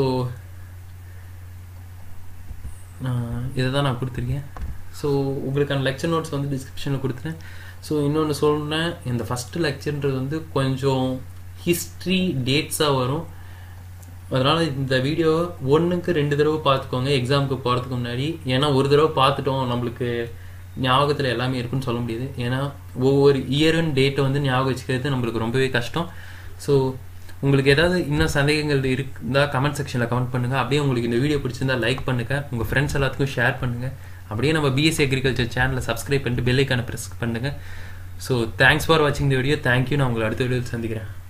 இதை தான் நான் கொடுத்துருக்கேன் ஸோ உங்களுக்கான லெக்சர் நோட்ஸ் வந்து டிஸ்கிரிப்ஷனில் கொடுத்துட்டேன் ஸோ இன்னொன்று சொல்கிறேன் இந்த ஃபஸ்ட்டு லெக்சர்ன்றது வந்து கொஞ்சம் ஹிஸ்ட்ரி டேட்ஸாக வரும் அதனால் இந்த வீடியோ ஒன்றுக்கு ரெண்டு தடவை பார்த்துக்கோங்க எக்ஸாமுக்கு போகிறதுக்கு முன்னாடி ஏன்னா ஒரு தடவை பார்த்துட்டோம் நம்மளுக்கு ஞாபகத்தில் எல்லாமே இருக்குன்னு சொல்ல முடியாது ஏன்னா ஒவ்வொரு இயரும் டேட்டை வந்து ஞாபகம் வச்சுக்கிறது நம்மளுக்கு ரொம்பவே கஷ்டம் ஸோ உங்களுக்கு ஏதாவது இன்னும் சந்தேகங்கள் இருந்தால் கமெண்ட் செக்ஷனில் கமெண்ட் பண்ணுங்கள் அப்படியே உங்களுக்கு இந்த வீடியோ பிடிச்சிருந்தா லைக் பண்ணுங்கள் உங்கள் ஃப்ரெண்ட்ஸ் எல்லாத்துக்கும் ஷேர் பண்ணுங்கள் அப்படியே நம்ம பிஎஸ்சி அக்ரிகல்ச்சர் சேனலை சப்ஸ்கிரைப் பண்ணிட்டு பெல்லைக்கான ப்ரெஸ் பண்ணுங்கள் ஸோ தேங்க்ஸ் ஃபார் வாட்சிங் த வீடியோ தேங்க்யூ நான் உங்களை அடுத்த வீடியோவில் சந்திக்கிறேன்